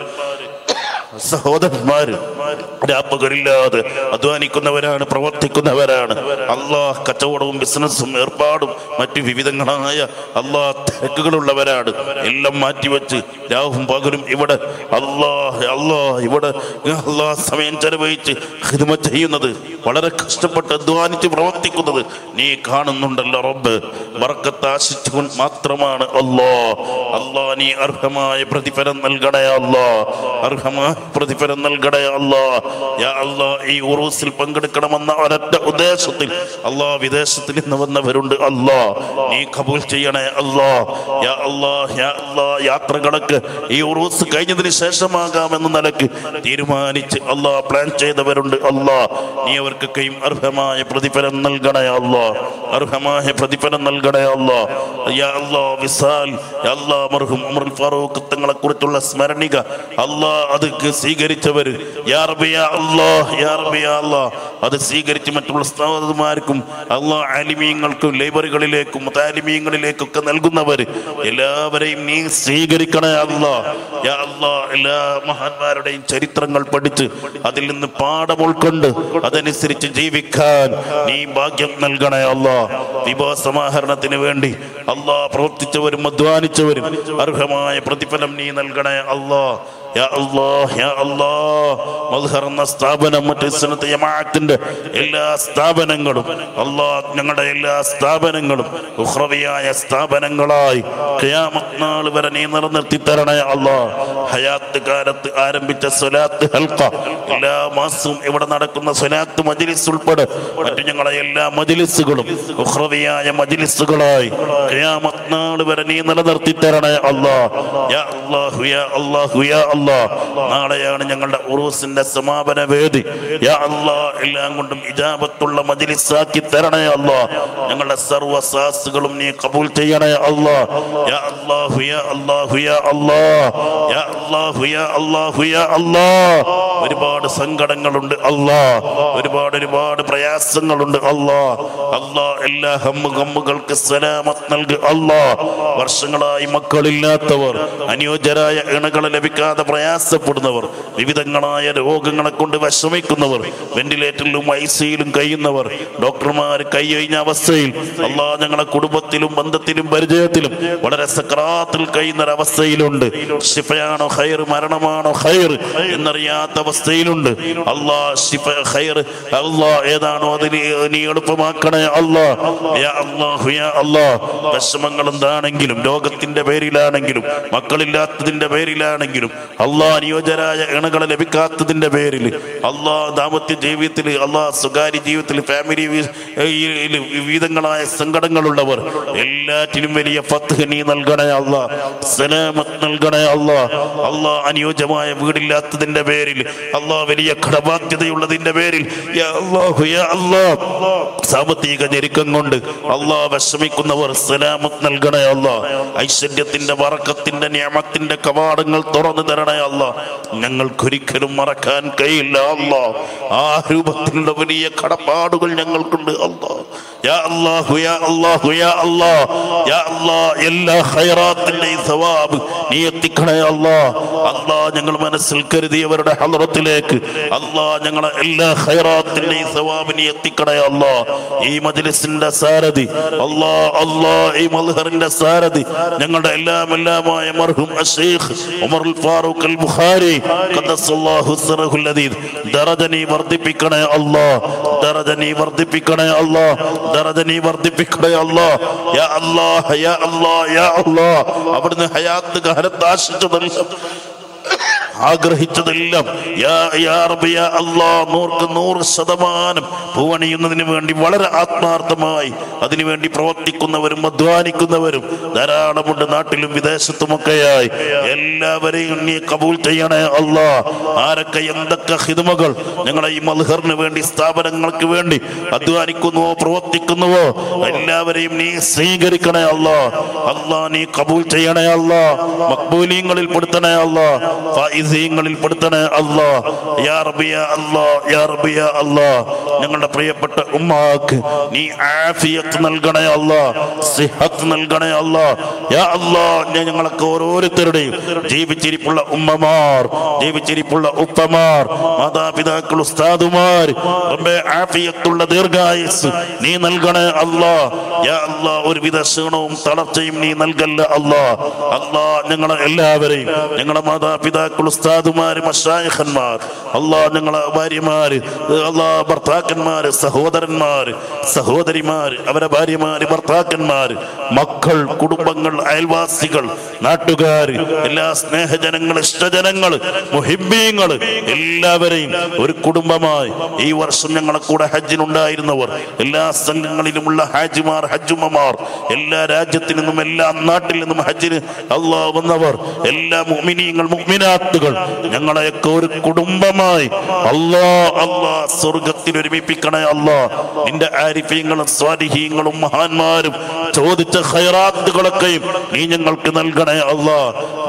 സഹോദരന്മാര് രാപ്പകരില്ലാതെ അധ്വാനിക്കുന്നവരാണ് പ്രവർത്തിക്കുന്നവരാണ് അള്ളാഹ് കച്ചവടവും ബിസിനസ്സും ഏർപ്പാടും മറ്റു വിവിധങ്ങളായ അള്ളാഹ് തിരക്കുകളുള്ളവരാണ് എല്ലാം മാറ്റിവെച്ച് രാവും പകലും ഇവിടെ അള്ളാഹ് അള്ളാഹ് ഇവിടെ അള്ളാഹ് സമയം ചെലവഴിച്ച് ഹിദ്മ ചെയ്യുന്നത് വളരെ കഷ്ടപ്പെട്ട് അധ്വാനിച്ച് പ്രവർത്തിക്കുന്നത് നീ കാണുന്നുണ്ടല്ലോ റബ്ബ് ബർക്കത്ത് ആശിച്ചുകൊണ്ട് മാത്രമാണ് അല്ലാ അല്ലാ നീ അർഹമായ പ്രതിഫലം നൽകണേ അല്ലാ അർഹമായ പ്രതിഫലം നൽകണേ അല്ലാ യാ അല്ലാ ഈ ഉറൂസിൽ പങ്കെടുക്കണമെന്ന ഒരൊറ്റ ഉദ്ദേശത്തിൽ അല്ലാ വിദേശത്തിൽ നിന്ന് വന്നവരുണ്ട് അല്ലാ നീ കബൂൽ ചെയ്യണേ അല്ലാ യാ അല്ലാ യാ അല്ലാ യാത്രകളൊക്കെ ഈ ഉറൂസ് കഴിഞ്ഞതിന് ശേഷമാകാമെന്ന നിലക്ക് തീരുമാനിച്ച് അല്ലാ പ്ലാൻ ചെയ്തവരുണ്ട് അല്ലാ നീ അവർക്കൊക്കെയും അർഹമായ പ്രതിഫലം നൽകണേ അല്ലാ അർഹമായ പ്രതിഫലം നൽകണേ അല്ലാ യാ അല്ലാ വിസാൽ യാ അല്ലാ മർഹൂം ഉമറുൽ ഫാറൂഖ് തങ്ങളെ കുറിച്ചുള്ള സ്മരണിക അല്ലാ അത് നൽകി സ്വീകരിച്ചവര് യാ റബ്ബി യാ അല്ലാഹ് യാ റബ്ബി യാ അല്ലാഹ് അത് സ്വീകരിച്ച് മറ്റുള്ള ഉസ്താദുമാർക്കും അള്ളാഹ് ആലിമീങ്ങൾക്കും ലൈബ്രറികളിലേക്കും താലിമീങ്ങളിലേക്കൊക്കെ നൽകുന്നവർ എല്ലാവരെയും നീ സ്വീകരിക്കണേ അല്ലാ യാ അല്ലാ എല്ലാ മഹാന്മാരുടെയും ചരിത്രങ്ങൾ പഠിച്ച് അതിൽ നിന്ന് പാഠം ഉൾക്കൊണ്ട് അതനുസരിച്ച് ജീവിക്കാൻ നീ ഭാഗ്യം നൽകണേ അല്ലാ വിഭവ സമാഹരണത്തിന് വേണ്ടി അല്ലാ പ്രവർത്തിച്ചവരും അധ്വാനിച്ചവരും അർഹമായ പ്രതിഫലം നീ നൽകണേ അല്ലാ യാ അല്ലാഹ് യാ അല്ലാഹ് മദ്ഹർ എന്ന സ്ഥാപനം മറ്റ് സുന്നത്ത് ജമാഅത്തിന്റെ എല്ലാ സ്ഥാപനങ്ങളും അല്ലാഹ് ഞങ്ങളുടെ എല്ലാ സ്ഥാപനങ്ങളും ഉഖ്റവിയായ സ്ഥാപനങ്ങളായി ഖിയാമത്ത് നാൾ വരെ നീ നിലനിർത്തി തരണേ അല്ലാഹ് ഹയാത്ത് കാലത്ത് ആരംഭിച്ച സ്വലാത്ത് ഹൽക്ക എല്ലാ മാസവും ഇവിടെ നടക്കുന്ന സ്വലാത്ത് മജ്ലിസ് ഉൾപ്പെടെ മറ്റു ഞങ്ങളെ എല്ലാ മജ്ലിസുകളും ഉഖ്റവിയായ മജ്ലിസുകളായി ഖിയാമത്ത് നാൾ വരെ നീ നിലനിർത്തി തരണേ അല്ലാഹ് യാ അല്ലാഹു യാ അല്ലാഹു യാ അല്ലാഹ് നാളെയാണ് ഞങ്ങളുടെ ഉറൂസിന്റെ സമാപന വേദി യാ അല്ലാഹ് എല്ലാം കൊണ്ടും ഇജാബത്തുള്ള മജ്ലിസാക്കി തരണേ അല്ലാഹ് ഞങ്ങളുടെ സർവ്വ സാസുകളും നീ കബൂൽ ചെയ്യണേ അല്ലാഹ് യാ അല്ലാഹു യാ അല്ലാഹു യാ അല്ലാഹ് യാ അല്ലാഹു യാ അല്ലാഹു യാ അല്ലാഹ് ഒരുപാട് സങ്കടങ്ങളുണ്ട് അല്ലാഹ് ഒരുപാട് ഒരുപാട് പ്രയാസങ്ങളുണ്ട് അല്ലാഹ് അല്ലാഹ് എല്ലാ ഹമ്മു ഗമ്മുകൾക്ക് സലാമത്ത് നൽകി അല്ലാഹ് വർഷങ്ങളായി മക്കളില്ലാത്തവർ അനുയോജ്യരായ ഇണകളെ ലഭിക്കാതെ പ്രയാസപ്പെടുന്നവർ വിവിധങ്ങളായ രോഗങ്ങളെ കൊണ്ട് വിഷമിക്കുന്നവർ വെന്റിലേറ്ററിലും ഐ സിയിലും കഴിയുന്നവർ ഡോക്ടർമാർ കൈയൊഴിഞ്ഞ അവസ്ഥയിൽ അല്ലാ ഞങ്ങളെ കുടുംബത്തിലും ബന്ധത്തിലും പരിചയത്തിലും വളരെ സക്രാത്തിൽ കഴിയുന്ന ഒരവസ്ഥയിലുണ്ട് ഷിഫയാണോ ഹൈർ മരണമാണോ ഹൈർ എന്നറിയാത്ത അവസ്ഥയിലുണ്ട് അല്ലാ ഷിഫ ഹൈർ അല്ലാ ഏതാണോ അതിന് നീ എളുപ്പമാക്കണേ അല്ലാ യാ അല്ലാഹു യാ അല്ലാ വിഷമങ്ങൾ എന്താണെങ്കിലും രോഗത്തിന്റെ പേരിലാണെങ്കിലും മക്കളില്ലാത്തതിന്റെ പേരിലാണെങ്കിലും അള്ളാ അനുയോജ്യരായ ഇണകളെ ലഭിക്കാത്തതിന്റെ പേരിൽ അള്ളാ ദാമ്പത്യ ജീവിതത്തിൽ അള്ളാ സ്വകാര്യ ജീവിതത്തിൽ ഫാമിലി വിവിധങ്ങളായ സങ്കടങ്ങളുള്ളവർ എല്ലാറ്റിനും വലിയ ഫത്ത് നീ നൽകണേ അള്ളാ സലാമത്ത് നൽകണേ അള്ളാ അള്ളാ അനുയോജ്യമായ വീടില്ലാത്തതിന്റെ പേരിൽ അള്ളാ വലിയ കടബാധ്യതയുള്ളതിന്റെ പേരിൽ യാ അല്ലാഹു യാ അല്ലാ സാമ്പത്തിക ഞെരുക്കം കൊണ്ട് അള്ളാ വിഷമിക്കുന്നവർ സലാമത്ത് നൽകണേ അള്ളാ ഐശ്വര്യത്തിന്റെ വറക്കത്തിന്റെ നിയമത്തിന്റെ കവാടങ്ങൾ തുറന്നു തരണേ അല്ല ഞങ്ങൾക്കൊരിക്കലും മറക്കാൻ കഴിയില്ല അല്ല ആ രൂപത്തിലുള്ള വലിയ കടപ്പാടുകൾ ഞങ്ങൾക്കുണ്ട് അല്ല യാ അല്ലാഹു യാ അല്ലാഹു യാ അല്ലാ യാ അല്ലാ എല്ലാ ഖൈറാത്തിന്റെയും സവാബ് നീ എത്തിക്കണേ അല്ലാ അല്ലാ ഞങ്ങൾ മനസ്സിൽ കരുതിയവരുടെ ഹലറത്തിലേക്ക് അല്ലാ ഞങ്ങളെ എല്ലാ ഖൈറാത്തിന്റെയും സവാബ് നീ എത്തിക്കണേ അല്ലാ ഈ മജ്ലിസിന്റെ സാരഥി അല്ലാ അല്ലാ ഈ മൽഹറിന്റെ സാരഥി ഞങ്ങളുടെ എല്ലാം എല്ലാമായ മർഹൂം അഷേഖ് ഉമർ ഫാറൂഖ് അൽ ബുഖാരി ഖദ്ദസല്ലാഹു സിറഹുൽ അദീദ് ദറജ നീ വർദ്ധിപ്പിക്കണേ അല്ലാ ദറജ നീ വർദ്ധിപ്പിക്കണേ അല്ലാ ദറജ നീ വർദ്ധിപ്പിക്കണേ അല്ലാ യാ അല്ലാ യാ അല്ലാ യാ അല്ലാ അവിടുന്ന് ഹയാത്ത് കാലത്ത് ആശിച്ചതല്ല ആഗ്രഹിച്ചതെല്ലാം യാ യാ റബ്ബി യാ അല്ലാ നൂർക്ക് നൂറ് ശതമാനം പൂവണിയുന്നതിന് വേണ്ടി വളരെ ആത്മാർത്ഥമായി അതിനുവേണ്ടി പ്രവർത്തിക്കുന്നവരും അധ്വാനിക്കുന്നവരും ധാരാളമുണ്ട് നാട്ടിലും വിദേശത്തുമൊക്കെയായി എല്ലാവരെയും നീ കബൂൽ ചെയ്യണേ അല്ലാ ആരൊക്കെ എന്തൊക്കെ ഹിതുമകൾ ഞങ്ങളെ ഈ മൽഹറിന് വേണ്ടി സ്ഥാപനങ്ങൾക്ക് വേണ്ടി അധ്വാനിക്കുന്നുവോ പ്രവർത്തിക്കുന്നുവോ എല്ലാവരെയും നീ സ്വീകരിക്കണേ അല്ലാ അല്ലാ നീ കബൂൽ ചെയ്യണേ അല്ലാ മക്ബൂലിയങ്ങളിൽ പെടുത്തണേ അല്ലാ ഫായിസീങ്ങളിൽ പെടുത്തണേ അല്ലാ യാ റബ്ബി യാ അല്ലാ യാ റബ്ബി യാ അല്ലാ ഞങ്ങളുടെ പ്രിയപ്പെട്ട ഉമ്മാക്ക് നീ ആഫിയത്ത് നൽകണേ അല്ലാ സിഹത്ത് നൽകണേ അല്ലാ യാ അല്ലാ ഞാൻ ഞങ്ങളൊക്കെ ഓരോരുത്തരുടെയും ജീവിച്ചിരിപ്പുള്ള ഉമ്മമാർ ജീവിച്ചിരിപ്പുള്ള ഉപ്പമാർ മാതാപിതാക്കൾ ഉസ്താദുമാർ റബ്ബേ ആഫിയത്തുള്ള ദീർഘായുസ് നീ നൽകണേ അല്ലാ യാ അല്ലാ ഒരുവിധ ക്ഷീണവും തളർച്ചയും നീ നൽകല്ല അല്ലാ അല്ലാ ഞങ്ങളെ എല്ലാവരെയും ഞങ്ങളുടെ മാതാപിതാക്കൾ ഉസ്താദുമാര് മഷായഖന്മാർ അല്ലാ ഞങ്ങളെ ഭാര്യമാര് അല്ലാ ഭർത്താക്കന്മാര് സഹോദരന്മാര് സഹോദരിമാര് അവരെ ഭാര്യമാര് ഭർത്താക്കന്മാര് മക്കൾ കുടുംബങ്ങൾ അയൽവാസികൾ നാട്ടുകാര് എല്ലാ സ്നേഹജനങ്ങൾ ഇഷ്ടജനങ്ങൾ മുഹിബീങ്ങൾ എല്ലാവരെയും ഒരു കുടുംബമായി ഈ വർഷം ഞങ്ങളെ കൂടെ ഹജ്ജിനുണ്ടായിരുന്നവർ എല്ലാ സംഘങ്ങളിലുമുള്ള ഹാജിമാർ ഹജ്ജുമ്മമാർ എല്ലാ രാജ്യത്തിൽ നിന്നും എല്ലാ നാട്ടിൽ നിന്നും ഹജ്ജിന് അള്ളാ വന്നവർ എല്ലാ മുഅ്മിനീങ്ങൾ മുഅ്മിനാത്തുകൾ ഞങ്ങളെയൊക്കെ ഒരു കുടുംബമായി അല്ലാ അല്ലാ സ്വർഗത്തിൽ ഒരുമിപ്പിക്കണേ അല്ലാ നിന്റെ ആരിഫ്യങ്ങളും സ്വാലിഹീങ്ങളും മഹാന്മാരും ചോദിച്ച ഖൈറാത്തുകളൊക്കെയും നീ ഞങ്ങൾക്ക് നൽകണേ അല്ലാ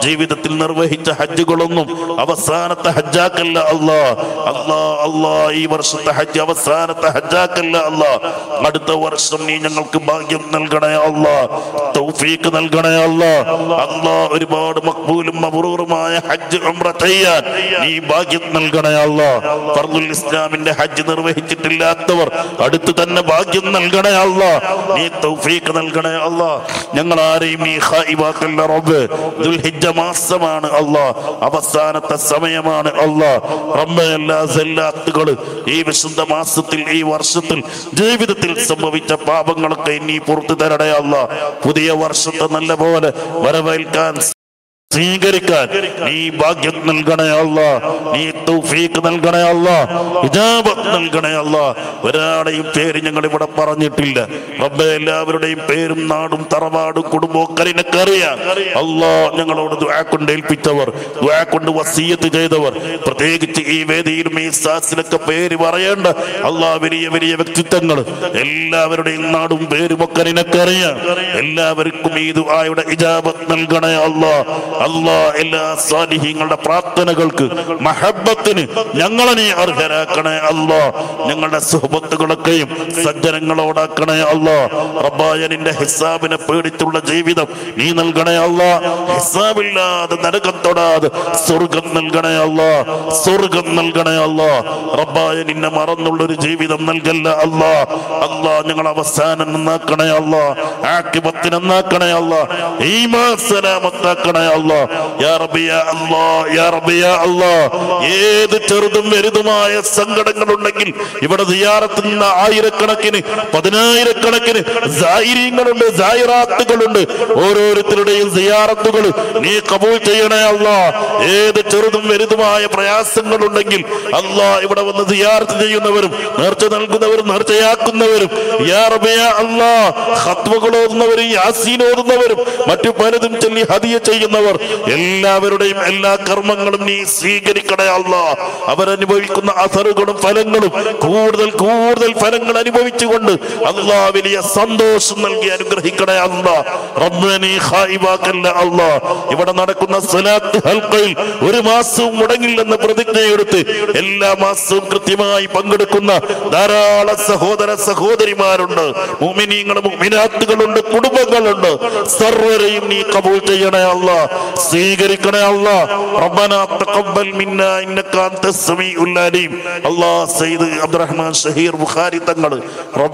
ജീവിതത്തിൽ നിർവഹിച്ച ഹജ്ജുകളൊന്നും അവസാനത്തെ ഹജ്ജാക്കല്ല അല്ലാ അല്ലാ അല്ലാ ഈ വർഷത്തെ ഹജ്ജ് അവസാനത്തെ ഹജ്ജാക്കല്ല അല്ലാ അടുത്ത വർഷം നീ ഞങ്ങൾക്ക് ഭാഗ്യം നൽകണേ അല്ലാ തൗഫീക്ക് നൽകണേ അല്ലാ അല്ലാ ഒരുപാട് മക്ബൂലും മബ്രൂറുമായ ഹജ്ജ് ഉംറ ചെയ്യാൻ നീ ഭാഗ്യം നൽകണേ അല്ലാ ഫർദുൽ ഇസ്ലാമിന്റെ ഹജ്ജ് നിർവഹിച്ചിട്ടില്ലാത്തവർ അടുത്ത് തന്നെ ഭാഗ്യം നൽകണേ അല്ലാ നീ തൗഫീക്ക് നൽകണേ അല്ലാ ഞങ്ങൾ ആരെയും നീ ഖായിബാക്കല്ല റബ്ബ് ദുൽഹിജ്ജ മാസമാണ് അല്ലാ അവസാനത്തെ സമയമാണ് അല്ലാ റബ്ബേ എല്ലാ സല്ലാത്തുകള് ഈ വിശുദ്ധ മാസത്തിൽ ഈ വർഷത്തിൽ ജീവിതത്തിൽ സംഭവിച്ച പാപങ്ങളൊക്കെ നീ പുറത്തു തരണേ അല്ലാ പുതിയ വർഷത്തെ നല്ല പോലെ വരവേൽക്കാൻ സ്വീകരിക്കാൻ നീ ഭാഗ്യം നൽകണേ അല്ല നീ തൗഫീക്ക് നൽകണേ അല്ല ഇജാബത്ത് നൽകണേ അല്ല ഒരാളെയും പേര് ഞങ്ങൾ ഇവിടെ പറഞ്ഞിട്ടില്ല റബ്ബെ എല്ലാവരുടെയും പേരും നാടും തറവാടും കുടുംബവും നിനക്ക് അറിയാം അല്ലാ ഞങ്ങളോട് ദുആ കൊണ്ട് ഏൽപ്പിച്ചവർ ദുആ കൊണ്ട് വസീയത്ത് ചെയ്തവർ പ്രത്യേകിച്ച് ഈ വേദിയിലും ഈ സാസിലൊക്കെ പേര് പറയേണ്ട അല്ലാ വലിയ വലിയ വ്യക്തിത്വങ്ങൾ എല്ലാവരുടെയും നാടും പേരും ഒക്കെ നിനക്കറിയാം എല്ലാവർക്കും ഈ ദുആയുടെ ഇജാബത്ത് നൽകണേ അല്ലാ അല്ലാ എല്ലാ സ്വാലിഹീങ്ങളുടെ പ്രാർത്ഥനകൾക്ക് മഹബത്തിന് ഞങ്ങളെ നീ അർഹരാക്കണേ അല്ലാ ഞങ്ങളുടെ സുഹബത്തുകളൊക്കെയും സജ്ജനങ്ങളോടാക്കണേ അല്ലാ റബ്ബായ നിന്റെ ഹിസാബിനെ പേടിച്ചുള്ള ജീവിതം നീ നൽകണേ അല്ലാ ഹിസാബില്ലാതെ നരകം തൊടാതെ സ്വർഗം നൽകണേ അല്ലാ സ്വർഗം നൽകണേ അല്ലാ റബ്ബായ നിന്നെ മറന്നുള്ള ഒരു ജീവിതം നൽകല്ല അല്ലാ അല്ലാ ഞങ്ങൾ അവസാനം നന്നാക്കണേ അല്ലാ ആക്കിബത്തിന് നന്നാക്കണേ അല്ലാ ഈമാ സലാമത്താക്കണേ അല്ലാ യാ റബ്ബി യാ അല്ലാ യാ റബ്ബി യാ അല്ലാ ഏത് ചെറുതും വലുതുമായ സങ്കടങ്ങളുണ്ടെങ്കിൽ ഇവിടെ സിയാറത്ത് നിന്ന ആയിരക്കണക്കിന് പതിനായിരക്കണക്കിന് സായിര്യങ്ങളുണ്ട് സായിറാത്തുകളുണ്ട് ഓരോരുത്തരുടെയും സിയാറത്തുകൾ നീ കബൂൽ ചെയ്യണേ അല്ലാ ഏത് ചെറുതും വലുതുമായ പ്രയാസങ്ങളുണ്ടെങ്കിൽ അല്ലാ ഇവിടെ വന്ന് സിയാറത്ത് ചെയ്യുന്നവരും നേർച്ച നൽകുന്നവരും നേർച്ചയാക്കുന്നവരും യാ റബ്ബി യാ അല്ലാ ഖത്വകൾ ഓതുന്നവരും യാസീൻ ഓതുന്നവരും മറ്റു പലതും ചൊല്ലി ഹദിയ ചെയ്യുന്നവർ എല്ലാവരുടെയും എല്ലാ കർമ്മങ്ങളും നീ സ്വീകരിക്കണേ അല്ല അവരനുഭവിക്കുന്ന അസറുകളും ഫലങ്ങളും കൂടുതൽ കൂടുതൽ ഫലങ്ങൾ അനുഭവിച്ചുകൊണ്ട് അല്ലാ വലിയ സന്തോഷം നൽകി അനുഗ്രഹിക്കണേ അല്ല റബ്ബേ നീ ഖായിബാക്കല്ല അല്ല ഇവിടെ നടക്കുന്ന സ്വലാത്ത് ഹൽക്കയിൽ ഒരു മാസവും മുടങ്ങില്ലെന്ന് പ്രതിജ്ഞയെടുത്ത് എല്ലാ മാസവും കൃത്യമായി പങ്കെടുക്കുന്ന ധാരാളം സഹോദര സഹോദരിമാരുണ്ട് മുമിനീങ്ങളും മുമിനാത്തുകളുണ്ട് കുടുംബങ്ങളുണ്ട് സർവരെയും നീ കബൂൽ ചെയ്യണേ അല്ല സ്വീകരിക്കണേ അല്ല റബ്ബന തഖബ്ബൽ മിന്ന ഇന്നക അൻത സമീഉൽ അലീം അല്ലാഹ് സയ്യിദ് അബ്ദുറഹ്മാൻ ഷഹീർ ബുഖാരി തങ്ങൾ റബ്ബ്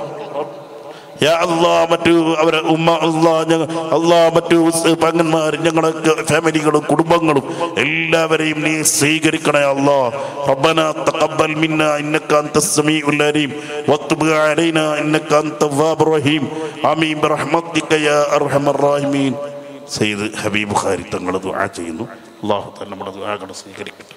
യാ അല്ലാ മറ്റു അവരെ ഉമ്മ അല്ലാ ഞങ്ങൾ അല്ലാ മറ്റു പങ്ങന്മാർ ഞങ്ങളൊക്കെ ഫാമിലികളും കുടുംബങ്ങളും എല്ലാവരെയും നീ സ്വീകരിക്കണേ അല്ലാ റബ്ബന തഖബ്ബൽ മിന്ന ഇന്നക അൻത സമീഉൽ അലീം വത്തുബ് അലൈനാ ഇന്നക അൻത തവ്വാബുർ റഹീം ആമീൻ ബിറഹ്മതിക യാ അർഹമർ റഹീമീൻ സയ്യിദ് ഹബീബ് ഖാരി തങ്ങൾ ദുആ ചെയ്യുന്നു അല്ലാഹു തആല നമ്മുടെ ദുആകൾ സ്വീകരിക്കട്ടെ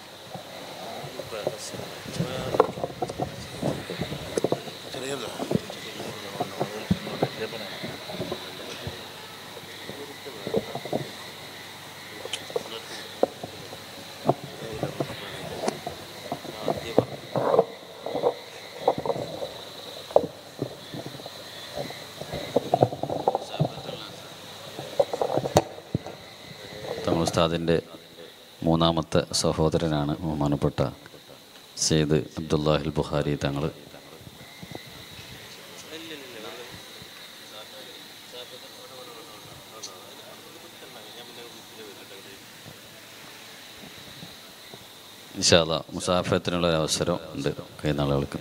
തങ്ങൾ ഉസ്താദിൻ്റെ മൂന്നാമത്തെ സഹോദരനാണ് ബഹുമാനപ്പെട്ട സെയ്ദ് അബ്ദുല്ലാഹിൽ ബുഖാരി തങ്ങൾ ഇൻഷാല്ല മുസാഫത്തിനുള്ള ഒരു അവസരം ഉണ്ട് കൈനാളുകൾക്ക്